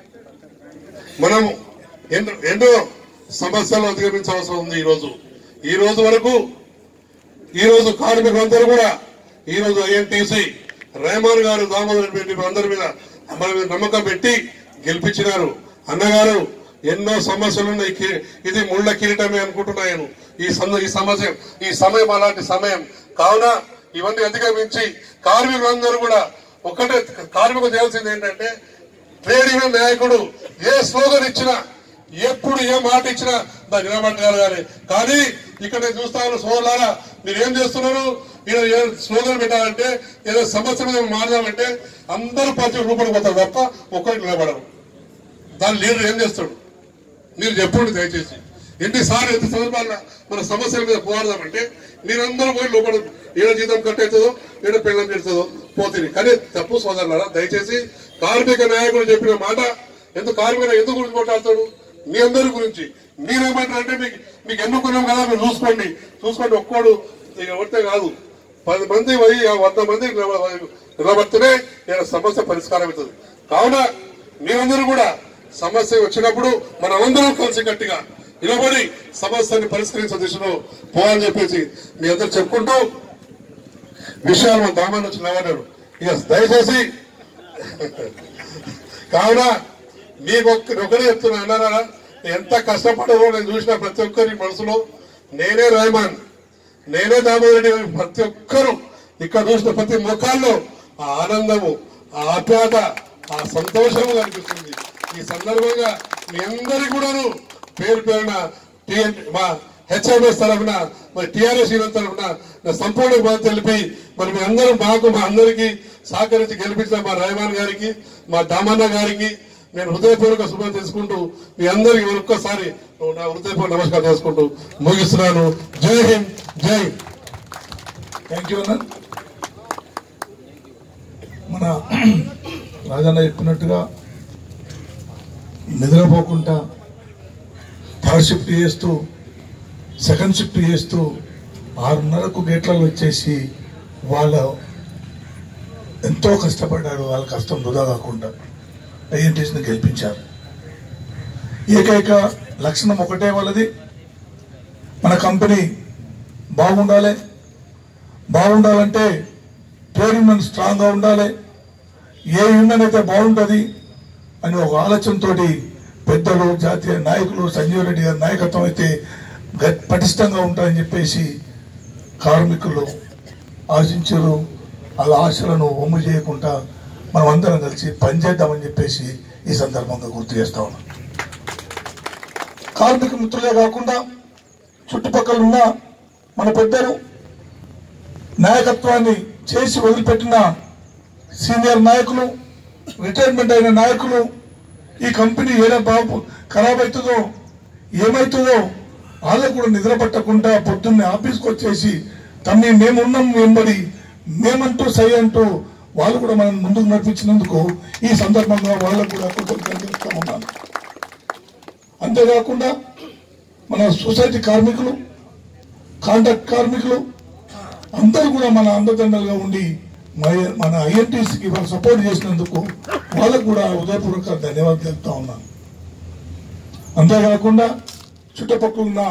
మనం ఎన్నో ఎన్నో సమస్యలు అధిగమించవలసి ఉంది ఈ రోజు ఈ రోజు వరకు ఈ రోజు కార్మికులందరూ కూడా ఈ రోజు ఐఎన్టీసీ రెహమాన్ గారు దామోదర్ రెడ్డి అందరి మీద మన మీద నమ్మకం పెట్టి గెలిపించినారు అన్నగారు ఎన్నో సమస్యలు ఉన్నాయి కి- ఇది ముళ్ళ కిరీటమే అనుకుంటున్నాను ఈ సంద- ఈ సమస్య ఈ సమయం అలాంటి సమయం కావున ఇవన్నీ అధిగమించి కార్మికులందరూ కూడా ఒక్కటే కార్మికులు చేయాల్సింది ఏంటంటే ట్రేడ్ యూనియన్ నాయకుడు ఏ స్లోగన్ ఇచ్చినా ఎప్పుడు ఏ మాట ఇచ్చినా దాన్ని నిలబడగలగాలి కానీ ఇక్కడ నేను చూస్తాను సోదరులారా మీరు ఏం చేస్తున్నారు ఈయన ఏ స్లోగన్ పెట్టాలంటే ఏదో సమస్య మీద మారదామంటే అందరూ పార్టీ రూపడికి పోతారు తప్ప ఒక్కరికి నిలబడరు దాని లీడర్ ఏం చేస్తాడు మీరు చెప్పండి దయచేసి ఎన్నిసార్లు ఎంత సందర్భాల్లో మన సమస్యల మీద పోరాడదామంటే మీరందరూ పోయి లోపల ఏడ జీతం కట్ అవుతుందో ఏడ పెళ్ళం చేస్తుందో పోతుంది కానీ తప్పు సోదరులారా దయచేసి కార్మిక నాయకుడు చెప్పిన మాట ఎందుకు కార్మిక ఎందుకు గురించి మాట్లాడతాడు మీ అందరి గురించి మీరేమంటారు అంటే మీకు మీకు ఎన్నుకున్నాం కదా మీరు చూసుకోండి చూసుకోండి ఒక్కడు ఇక ఎవరితే కాదు పది మంది పోయి ఆ వంద మంది నిలబ- నిలబడితేనే ఈడ సమస్య పరిష్కారం అవుతుంది కావున మీరందరూ కూడా సమస్య వచ్చినప్పుడు మనమందరం కలిసి గట్టిగా నిలబడి సమస్యని పరిష్కరించే దిశలో పోవాలని చెప్పేసి మీ అందరు చెప్పుకుంటూ విషయాలు మన దామాన్ని వచ్చి నిలబడ్డారు ఇక దయచేసి కావున మీకు ఒక్క ఒకరే చెప్తున్నా అన్నారా ఎంత కష్టపడవో నేను చూసిన ప్రతి ఒక్కరి మనసులో నేనే రెహమాన్ నేనే దామోదరెడ్డి ప్రతి ఒక్కరు ఇక్కడ చూసిన ప్రతి ముఖాల్లో ఆ ఆనందము ఆ ఆప్యాయత ఆ సంతోషము కనిపిస్తుంది ఈ సందర్భంగా మీ అందరికీ కూడాను పేరు పేరున TN మా హెచ్ఎంఎస్ తరఫున మరి టిఆర్ఎస్ యూనియన్ తరఫున నా సంపూర్ణ బాధ తెలిపి మరి మీ అందరూ మాకు మా అందరికీ సహకరించి గెలిపించిన మా రెహమాన్ గారికి మా దామన్న గారికి నేను హృదయపూర్వక శుభం చేసుకుంటూ మీ అందరికీ ఒక్కసారి నా హృదయపూర్వక నమస్కారం చేసుకుంటూ ముగిస్తున్నాను జై హింద్ జై థ్యాంక్ యూ అన్న మన రాజన్న చెప్పినట్టుగా నిద్రపోకుండా థర్డ్ షిఫ్ట్ చేస్తూ సెకండ్ షిఫ్ట్ చేస్తూ ఆరున్నరకు గేట్లలో వచ్చేసి వాళ్ళ ఎంతో కష్టపడ్డారు వాళ్ళ కష్టం వృధా కాకుండా ఐఎన్టీస్ని గెలిపించారు ఏకైక లక్షణం ఒకటే వాళ్ళది మన కంపెనీ బాగుండాలి బాగుండాలంటే ట్రేడ్ యూనియన్ స్ట్రాంగ్గా ఉండాలి ఏ యూనియన్ అయితే బాగుంటుంది అని ఒక ఆలోచనతో పెద్దలు జాతీయ నాయకులు సంజీవ్ రెడ్డి గారి నాయకత్వం అయితే గట్- పటిష్టంగా ఉంటారని చెప్పేసి కార్మికులు ఆశించారు వాళ్ళ ఆశలను ఒమ్ము చేయకుండా మనం అందరం కలిసి పనిచేద్దామని చెప్పేసి ఈ సందర్భంగా గుర్తు చేస్తా ఉన్నాం కార్మిక మిత్రులే కాకుండా చుట్టుపక్కల ఉన్న మన పెద్దలు నాయకత్వాన్ని చేసి వదిలిపెట్టిన సీనియర్ నాయకులు రిటైర్మెంట్ అయిన నాయకులు ఈ కంపెనీ ఏదో బాబు ఖరాబ్ అవుతుందో ఏమవుతుందో వాళ్ళకు కూడా నిద్ర పట్టకుండా పొద్దున్నే ఆఫీస్కి వచ్చేసి తమ్మి మేమున్నాం వెంబడి మేమంటూ సై అంటూ వాళ్ళు కూడా మనం ముందుకు నడిపించినందుకు ఈ సందర్భంగా వాళ్ళకు కూడా కృతజ్ఞతలు తెలుపుతా ఉన్నాను అంతేకాకుండా మన సొసైటీ కార్మికులు కాంట్రాక్ట్ కార్మికులు అందరూ కూడా మన అండదండలుగా ఉండి మన- మన ఐఎన్టీసీకి వాళ్ళు సపోర్ట్ చేసినందుకు వాళ్ళకు కూడా ఉదయపూర్వక ధన్యవాదాలు తెలుపుతా ఉన్నాను అంతేకాకుండా చుట్టుపక్కల ఉన్న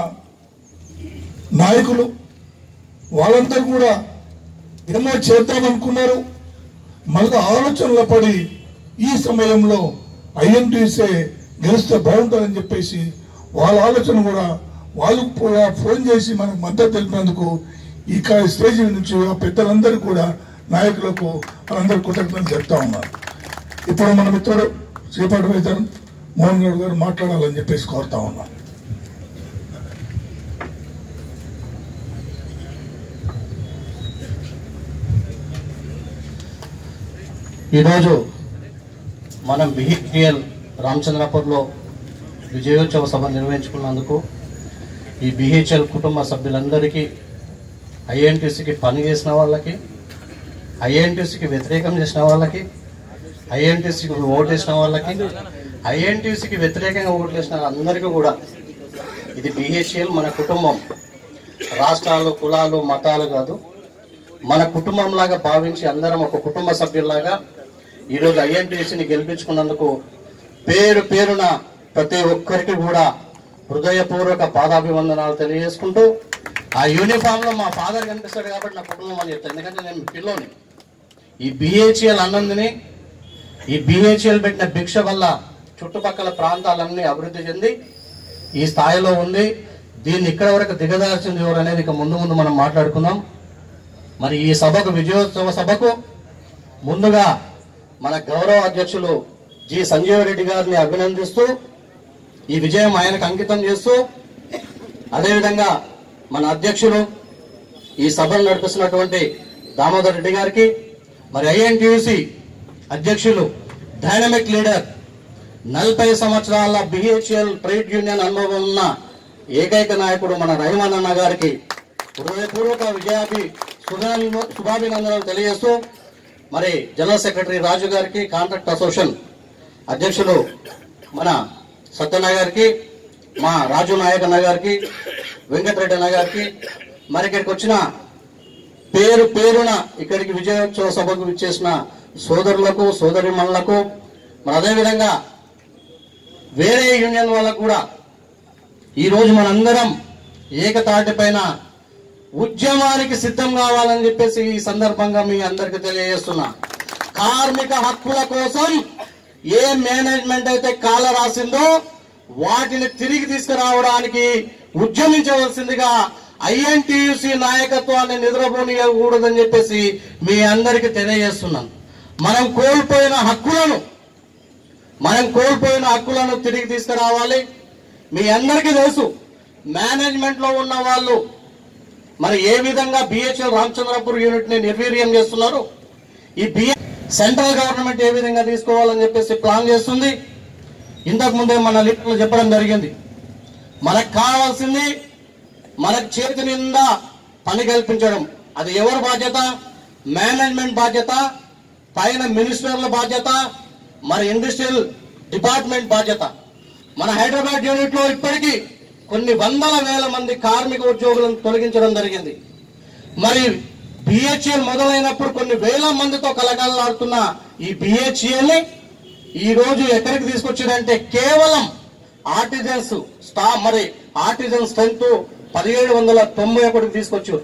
నాయకులు వాళ్ళందరూ కూడా ఏమో చేద్దామనుకున్నారు మళ్ళీ ఆలోచనలో పడి ఈ సమయంలో ఐఎన్టీసీ గెలిస్తే బాగుంటుందని చెప్పేసి వాళ్ళ ఆలోచన కూడా వాళ్ళు కూడా ఫోన్ చేసి మనకు మద్దతు తెలిపినందుకు ఈ కా- స్టేజ్ నుంచి ఆ పెద్దలందరూ కూడా నాయకులకు వాళ్ళందరూ కృతజ్ఞతలు చెప్తా ఉన్నారు ఇప్పుడు మన మిత్రుడు శ్రీపాటి వైద్యం మోహన్ గౌడ్ గారు మాట్లాడాలని చెప్పేసి కోరుతా ఉన్నాను ఈరోజు మనం బిహెచ్ఎల్ రామచంద్రపూర్లో విజయోత్సవ సభ నిర్వహించుకున్నందుకు ఈ బిహెచ్ఎల్ కుటుంబ సభ్యులందరికీ ఐఎన్టీసీకి పని చేసిన వాళ్ళకి ఐఎన్టీసీకి వ్యతిరేకం చేసిన వాళ్ళకి ఐఎన్టీసీకి ఓటు వేసిన వాళ్ళకి ఐఎన్టీసీకి వ్యతిరేకంగా ఓటు వేసిన అందరికీ కూడా ఇది బిహెచ్ఎల్ మన కుటుంబం రాష్ట్రాలు కులాలు మతాలు కాదు మన కుటుంబం లాగా భావించి అందరం ఒక కుటుంబ సభ్యుల్లాగా ఈరోజు ఐఎన్టీసీని గెలిపించుకున్నందుకు పేరు పేరున ప్రతి ఒక్కరికి కూడా హృదయపూర్వక పాదాభివందనాలు తెలియజేసుకుంటూ ఆ యూనిఫామ్ లో మా ఫాదర్ కనిపిస్తాడు కాబట్టి నా కుటుంబం అని చెప్తాను ఎందుకంటే నేను పిల్లోని ఈ బిహెచ్ఎల్ అన్నందుని ఈ బిహెచ్ఎల్ పెట్టిన భిక్ష వల్ల చుట్టుపక్కల ప్రాంతాలన్నీ అభివృద్ధి చెంది ఈ స్థాయిలో ఉంది దీన్ని ఇక్కడ వరకు దిగదార్చింది ఎవరు అనేది ఇక ముందు ముందు మనం మాట్లాడుకుందాం మరి ఈ సభకు విజయోత్సవ సభకు ముందుగా మన గౌరవ అధ్యక్షులు జి సంజీవ్ రెడ్డి గారిని అభినందిస్తూ ఈ విజయం ఆయనకు అంకితం చేస్తూ అదేవిధంగా మన అధ్యక్షులు ఈ సభను నడిపిస్తున్నటువంటి దామోదర్ రెడ్డి గారికి మరి ఐఎన్టీయూసి అధ్యక్షులు డైనమిక్ లీడర్ నలభై సంవత్సరాల బిహెచ్ఎల్ ట్రేడ్ యూనియన్ అనుభవం ఉన్న ఏకైక నాయకుడు మన రహమాన్ అన్న గారికి హృదయపూర్వక విజయాభి శుభాభి- శుభాభినందనలు తెలియజేస్తూ మరి జనరల్ సెక్రటరీ రాజు గారికి కాంట్రాక్ట్ అసోసియేషన్ అధ్యక్షులు మన సత్యనాయ గారికి మా రాజు నాయక్ అన్న గారికి వెంకటరెడ్డి అన్న గారికి మరి ఇక్కడికి వచ్చిన పేరు పేరున ఇక్కడికి విజయోత్సవ సభకు విచ్చేసిన సోదరులకు సోదరిమణులకు మరి అదేవిధంగా వేరే యూనియన్ వాళ్ళకు కూడా ఈరోజు మనందరం ఏకతాటి పైన ఉద్యమానికి సిద్ధం కావాలని చెప్పేసి ఈ సందర్భంగా మీ అందరికి తెలియజేస్తున్నా కార్మిక హక్కుల కోసం ఏ మేనేజ్మెంట్ అయితే కాల రాసిందో వాటిని తిరిగి తీసుకురావడానికి ఉద్యమించవలసిందిగా ఐఎన్టీయూసీ నాయకత్వాన్ని నిద్రపోనియకూడదని చెప్పేసి మీ అందరికి తెలియజేస్తున్నాను మనం కోల్పోయిన హక్కులను మనం కోల్పోయిన హక్కులను తిరిగి తీసుకురావాలి మీ అందరికీ తెలుసు మేనేజ్మెంట్ లో ఉన్న వాళ్ళు మరి ఏ విధంగా బిహెచ్ఎల్ రామచంద్రపూర్ యూనిట్ ని నిర్వీర్యం చేస్తున్నారు ఈ బిహె సెంట్రల్ గవర్నమెంట్ ఏ విధంగా తీసుకోవాలని చెప్పేసి ప్లాన్ చేస్తుంది ఇంతకు ముందే మన లిస్టులో చెప్పడం జరిగింది మనకు కావాల్సింది మనకు చేతి నిండా పని కల్పించడం అది ఎవరి బాధ్యత మేనేజ్మెంట్ బాధ్యత పైన మినిస్టర్ల బాధ్యత మరి ఇండస్ట్రియల్ డిపార్ట్మెంట్ బాధ్యత మన హైదరాబాద్ యూనిట్ లో ఇప్పటికీ కొన్ని వందల వేల మంది కార్మిక ఉద్యోగులను తొలగించడం జరిగింది మరి బిహెచ్ఎల్ మొదలైనప్పుడు కొన్ని వేల మందితో కలకలలాడుతున్న ఈ బిహెచ్ఎల్ ని ఈ రోజు ఎక్కడికి తీసుకొచ్చారంటే కేవలం ఆర్టిజన్స్ స్టా మరి ఆర్టిజన్ స్ట్రెంత్ పదిహేడు వందల తొంభై ఒకటికి తీసుకొచ్చారు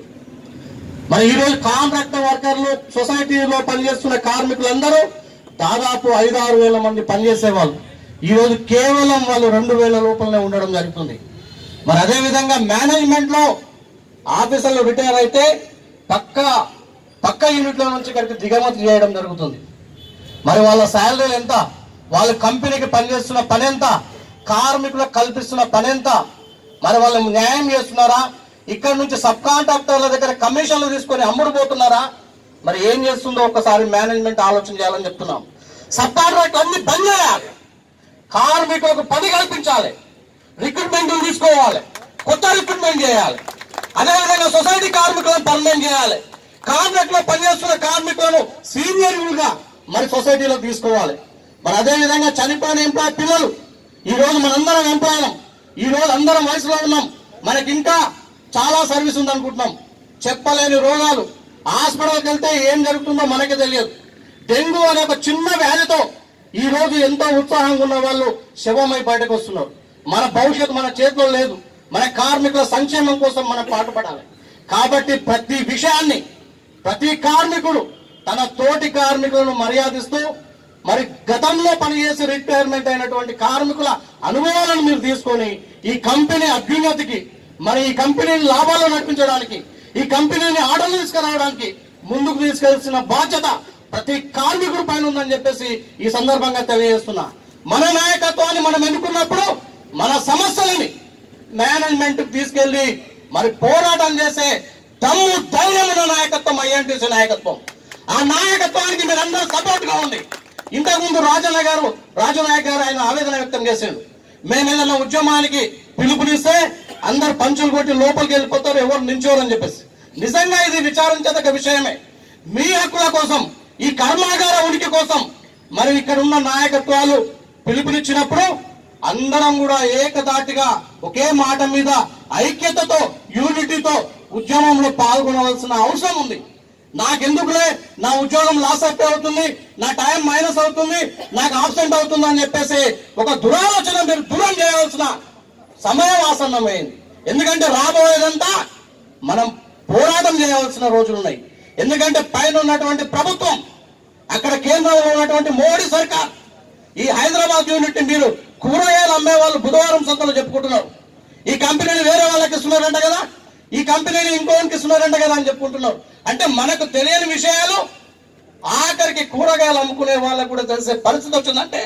మరి ఈ రోజు కాంట్రాక్ట్ వర్కర్లు సొసైటీలో పనిచేస్తున్న కార్మికులందరూ దాదాపు ఐదు ఆరు వేల మంది పనిచేసేవాళ్ళు ఈ రోజు కేవలం వాళ్ళు రెండు వేల రూపాయలనే ఉండడం జరుగుతుంది మరి అదే విధంగా మేనేజ్మెంట్ లో ఆఫీసర్లు రిటైర్ అయితే పక్క పక్క యూనిట్ల నుంచి ఇక్కడికి దిగమతి చేయడం జరుగుతుంది మరి వాళ్ళ శాలరీలు ఎంత వాళ్ళ కంపెనీకి పనిచేస్తున్న పని ఎంత కార్మికులకు కల్పిస్తున్న పని ఎంత మరి వాళ్ళు న్యాయం చేస్తున్నారా ఇక్కడ నుంచి సబ్ కాంట్రాక్టర్ల దగ్గర కమిషన్లు తీసుకొని అమ్ముడు పోతున్నారా మరి ఏం చేస్తుందో ఒకసారి మేనేజ్మెంట్ ఆలోచన చేయాలని చెప్తున్నాం సబ్ కాంట్రాక్ట్ అన్ని బంద్ చేయాలి కార్మికులకు పని కల్పించాలి రిక్రూట్మెంట్ తీసుకోవాలి కొత్త రిక్రూట్మెంట్ చేయాలి అదేవిధంగా సొసైటీ కార్మికులను పర్మనెంట్ చేయాలి కాంట్రాక్ట్ లో పనిచేస్తున్న కార్మికులను సీనియర్లుగా మరి సొసైటీలో తీసుకోవాలి మరి అదే విధంగా చనిపోయిన ఎంప్లాయ్ పిల్లలు ఈ రోజు మనందరం ఎంప్లాయ్ ఈ రోజు అందరం వయసులో ఉన్నాం మనకి ఇంకా చాలా సర్వీస్ ఉంది అనుకుంటున్నాం చెప్పలేని రోగాలు హాస్పిటల్కి వెళ్తే ఏం జరుగుతుందో మనకే తెలియదు డెంగ్యూ అనే ఒక చిన్న వ్యాధితో ఈ రోజు ఎంతో ఉత్సాహంగా ఉన్న వాళ్ళు శవమై బయటకు వస్తున్నారు మన భవిష్యత్తు మన చేతిలో లేదు మన కార్మికుల సంక్షేమం కోసం మనం పాటుపడాలి కాబట్టి ప్రతి విషయాన్ని ప్రతి కార్మికుడు తన తోటి కార్మికులను మర్యాదిస్తూ మరి గతంలో పనిచేసి రిటైర్మెంట్ అయినటువంటి కార్మికుల అనుభవాలను మీరు తీసుకొని ఈ కంపెనీ అభ్యున్నతికి మరి ఈ కంపెనీని లాభాలు నడిపించడానికి ఈ కంపెనీని ఆర్డర్లు తీసుకురావడానికి ముందుకు తీసుకెళ్సిన బాధ్యత ప్రతి కార్మికుడి పైన ఉందని చెప్పేసి ఈ సందర్భంగా తెలియజేస్తున్నా మన నాయకత్వాన్ని మనం ఎన్నుకున్నప్పుడు మన సమస్యలని మేనేజ్మెంట్ తీసుకెళ్లి మరి పోరాటం చేసే దమ్ము ధైర్యం ఉన్న నాయకత్వం ఐఎన్టీసీ నాయకత్వం ఆ నాయకత్వానికి మీరందరూ సపోర్ట్ గా ఉంది ఇంతకుముందు రాజన్న గారు రాజనాయక్ గారు ఆయన ఆవేదన వ్యక్తం చేశాడు మేము ఏదైనా ఉద్యమానికి పిలుపునిస్తే అందరు పంచులు కొట్టి లోపలికి వెళ్ళిపోతారు ఎవరు నించోరని చెప్పేసి నిజంగా ఇది విచారించదగ్గ విషయమే మీ హక్కుల కోసం ఈ కర్మాగార ఉనికి కోసం మరి ఇక్కడ ఉన్న నాయకత్వాలు పిలుపునిచ్చినప్పుడు అందరం కూడా ఏకదాటిగా ఒకే మాట మీద ఐక్యతతో యూనిటీతో ఉద్యమంలో పాల్గొనవలసిన అవసరం ఉంది నాకెందుకులే నా ఉద్యోగం లాస్ అయిపోయి అవుతుంది నా టైం మైనస్ అవుతుంది నాకు ఆబ్సెంట్ అవుతుంది అని చెప్పేసి ఒక దురాలోచన మీరు దూరం చేయవలసిన సమయం ఆసన్నమైంది ఎందుకంటే రాబోయేదంతా మనం పోరాటం చేయవలసిన రోజులు ఉన్నాయి ఎందుకంటే పైన ఉన్నటువంటి ప్రభుత్వం అక్కడ కేంద్రంలో ఉన్నటువంటి మోడీ సర్కార్ ఈ హైదరాబాద్ యూనిట్ ని మీరు కూరగాయలు అమ్మే వాళ్ళు బుధవారం సంతలో చెప్పుకుంటున్నారు ఈ కంపెనీని వేరే వాళ్ళకి ఇస్తున్నారంట కదా ఈ కంపెనీని ఇంకోనికి ఇస్తున్నారంట కదా అని చెప్పుకుంటున్నారు అంటే మనకు తెలియని విషయాలు ఆఖరికి కూరగాయలు అమ్ముకునే వాళ్ళకు కూడా తెలిసే పరిస్థితి వచ్చిందంటే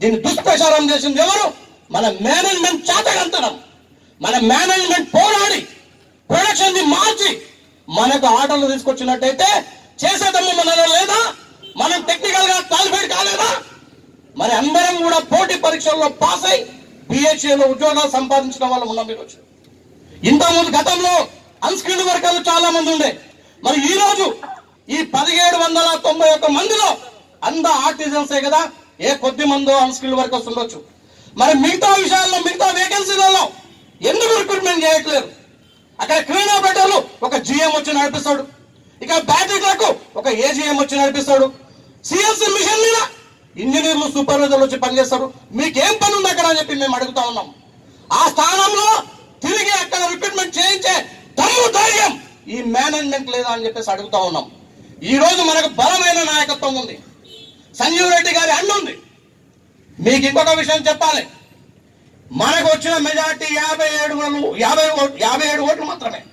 దీన్ని దుష్ప్రచారం చేసింది ఎవరు మన మేనేజ్మెంట్ చేతగంతనం మన మేనేజ్మెంట్ పోరాడి ప్రొడక్షన్ ని మార్చి మనకు ఆర్డర్లు తీసుకొచ్చినట్టయితే చేసేదమ్ము మనలో లేదా మనం టెక్నికల్ గా క్వాలిఫైడ్ కాలేదా మరి అందరం కూడా పోటీ పరీక్షల్లో పాస్ అయి బిహెచ్ఏలో ఉద్యోగాలు సంపాదించిన వాళ్ళు ఉన్నాం మీరు వచ్చి ఇంతకుముందు గతంలో అన్స్కిల్డ్ వర్కర్లు చాలా మంది ఉండే మరి ఈ రోజు ఈ పదిహేడు వందల తొంభై ఒక్క మందిలో అంద ఆర్టిజన్సే కదా ఏ కొద్ది మందో అన్స్కిల్డ్ వర్కర్స్ ఉండొచ్చు మరి మిగతా విషయాల్లో మిగతా వేకెన్సీలలో ఎందుకు రిక్రూట్మెంట్ చేయట్లేదు అక్కడ క్రీడా బెటర్లు ఒక జిఎం వచ్చి నడిపిస్తాడు ఇక బ్యాటరీలకు ఒక ఏజిఎం వచ్చి నడిపిస్తాడు సిఎస్సి మిషన్ మీద ఇంజనీర్లు సూపర్వైజర్లు వచ్చి పనిచేస్తారు మీకేం పని ఉంది అక్కడ అని చెప్పి మేము అడుగుతా ఉన్నాం ఆ స్థానంలో తిరిగి అక్కడ రిక్రూట్మెంట్ చేయించే దమ్ము ధైర్యం ఈ మేనేజ్మెంట్ లేదా అని చెప్పేసి అడుగుతా ఉన్నాం ఈ రోజు మనకు బలమైన నాయకత్వం ఉంది సంజీవ్ రెడ్డి గారి అండ ఉంది మీకు ఇంకొక విషయం చెప్పాలి మనకు వచ్చిన మెజార్టీ యాభై ఏడు వాళ్ళు యాభై ఓట్- యాభై ఏడు ఓట్లు మాత్రమే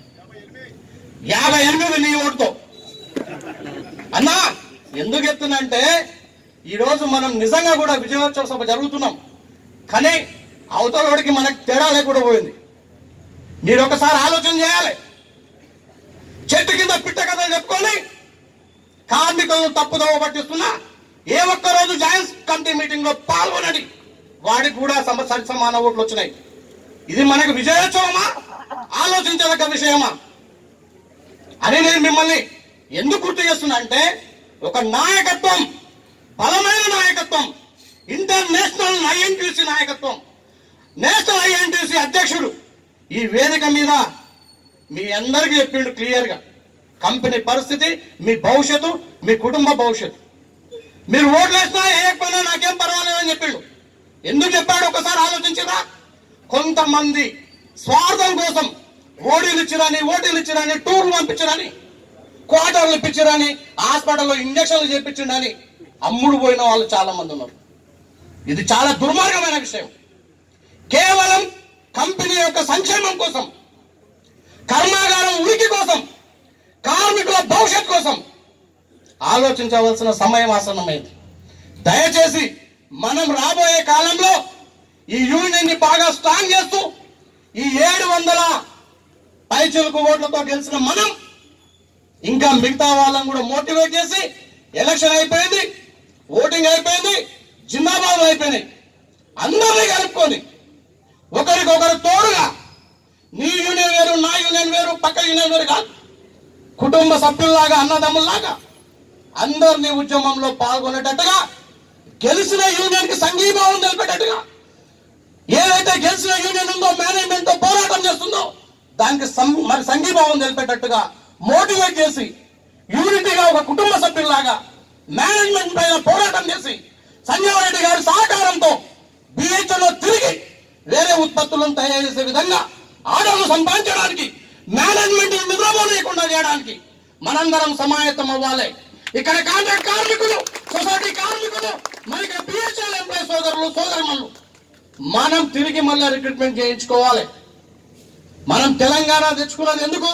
యాభై ఎనిమిది నీ ఓటుతో అన్నా ఎందుకు చెప్తున్నంటే ఈ రోజు మనం నిజంగా కూడా విజయోత్సవ సభ జరుగుతున్నాం కానీ అవతలోడికి మనకు తేడా లేకుండా పోయింది మీరు ఒకసారి ఆలోచన చేయాలి చెట్టు కింద పిట్ట కథలు చెప్పుకొని కార్మికులను తప్పుదోవ పట్టిస్తున్నా ఏ ఒక్క రోజు జాయింట్స్ కమిటీ మీటింగ్ లో పాల్గొనడి వాడికి కూడా సమ సరి సమాన ఓట్లు వచ్చినాయి ఇది మనకు విజయోత్సవమా ఆలోచించదగ్గ విషయమా అని నేను మిమ్మల్ని ఎందుకు గుర్తు చేస్తున్నా అంటే ఒక నాయకత్వం బలమైన నాయకత్వం ఇంటర్నేషనల్ ఐఎన్టీసీ నాయకత్వం నేషనల్ ఐఎన్టీసీ అధ్యక్షుడు ఈ వేదిక మీద మీ అందరికీ చెప్పిండు క్లియర్ గా కంపెనీ పరిస్థితి మీ భవిష్యత్తు మీ కుటుంబ భవిష్యత్తు మీరు ఓట్లు వేసినా వేయకపోయినా నాకేం పర్వాలేదు అని చెప్పిండు ఎందుకు చెప్పాడు ఒకసారి ఆలోచించరా కొంతమంది స్వార్థం కోసం ఓడీలు ఇచ్చిరని ఓటీలు ఇచ్చిరని టూర్లు పంపించరని క్వార్టర్లు ఇప్పించరని హాస్పిటల్లో ఇంజక్షన్లు చేపించిండని అమ్ముడు పోయిన వాళ్ళు చాలా మంది ఉన్నారు ఇది చాలా దుర్మార్గమైన విషయం కేవలం కంపెనీ యొక్క సంక్షేమం కోసం కర్మాగారం ఉనికి కోసం కార్మికుల భవిష్యత్ కోసం ఆలోచించవలసిన సమయం ఆసన్నమైంది దయచేసి మనం రాబోయే కాలంలో ఈ యూనియన్ ని బాగా స్ట్రాంగ్ చేస్తూ ఈ ఏడు వందల పైచులకు ఓట్లతో గెలిచిన మనం ఇంకా మిగతా వాళ్ళని కూడా మోటివేట్ చేసి ఎలక్షన్ అయిపోయింది ఓటింగ్ అయిపోయింది జిందాబాద్ అయిపోయినాయి అందరినీ కలుపుకొని ఒకరికొకరు తోడుగా నీ యూనియన్ వేరు నా యూనియన్ వేరు పక్క యూనియన్ వేరు కాదు కుటుంబ సభ్యుల్లాగా అన్నదమ్ముల్లాగా అందరినీ ఉద్యమంలో పాల్గొనేటట్టుగా గెలిచిన యూనియన్ కి సంఘీభావం తెలిపేటట్టుగా ఏదైతే గెలిచిన యూనియన్ ఉందో మేనేజ్మెంట్ తో పోరాటం చేస్తుందో దానికి సం- మరి సంఘీభావం తెలిపేటట్టుగా మోటివేట్ చేసి యూనిటీగా ఒక కుటుంబ సభ్యుల్లాగా మేనేజ్మెంట్ పైన పోరాటం చేసి సంజీవ్ రెడ్డి గారి సహకారంతో బిహెచ్లో తిరిగి వేరే ఉత్పత్తులను తయారు చేసే విధంగా ఆర్డర్లు సంపాదించడానికి మేనేజ్మెంట్ నిద్రపోలేకుండా చేయడానికి మనందరం సమాయత్తం అవ్వాలి ఇక్కడ కాంట్రాక్ట్ కార్మికులు సొసైటీ కార్మికులు మరి ఇక్కడ బిహెచ్ఎల్ ఎంప్లాయ్ సోదరులు సోదరులు మనం తిరిగి మళ్ళీ రిక్రూట్మెంట్ చేయించుకోవాలి మనం తెలంగాణ తెచ్చుకున్నది ఎందుకు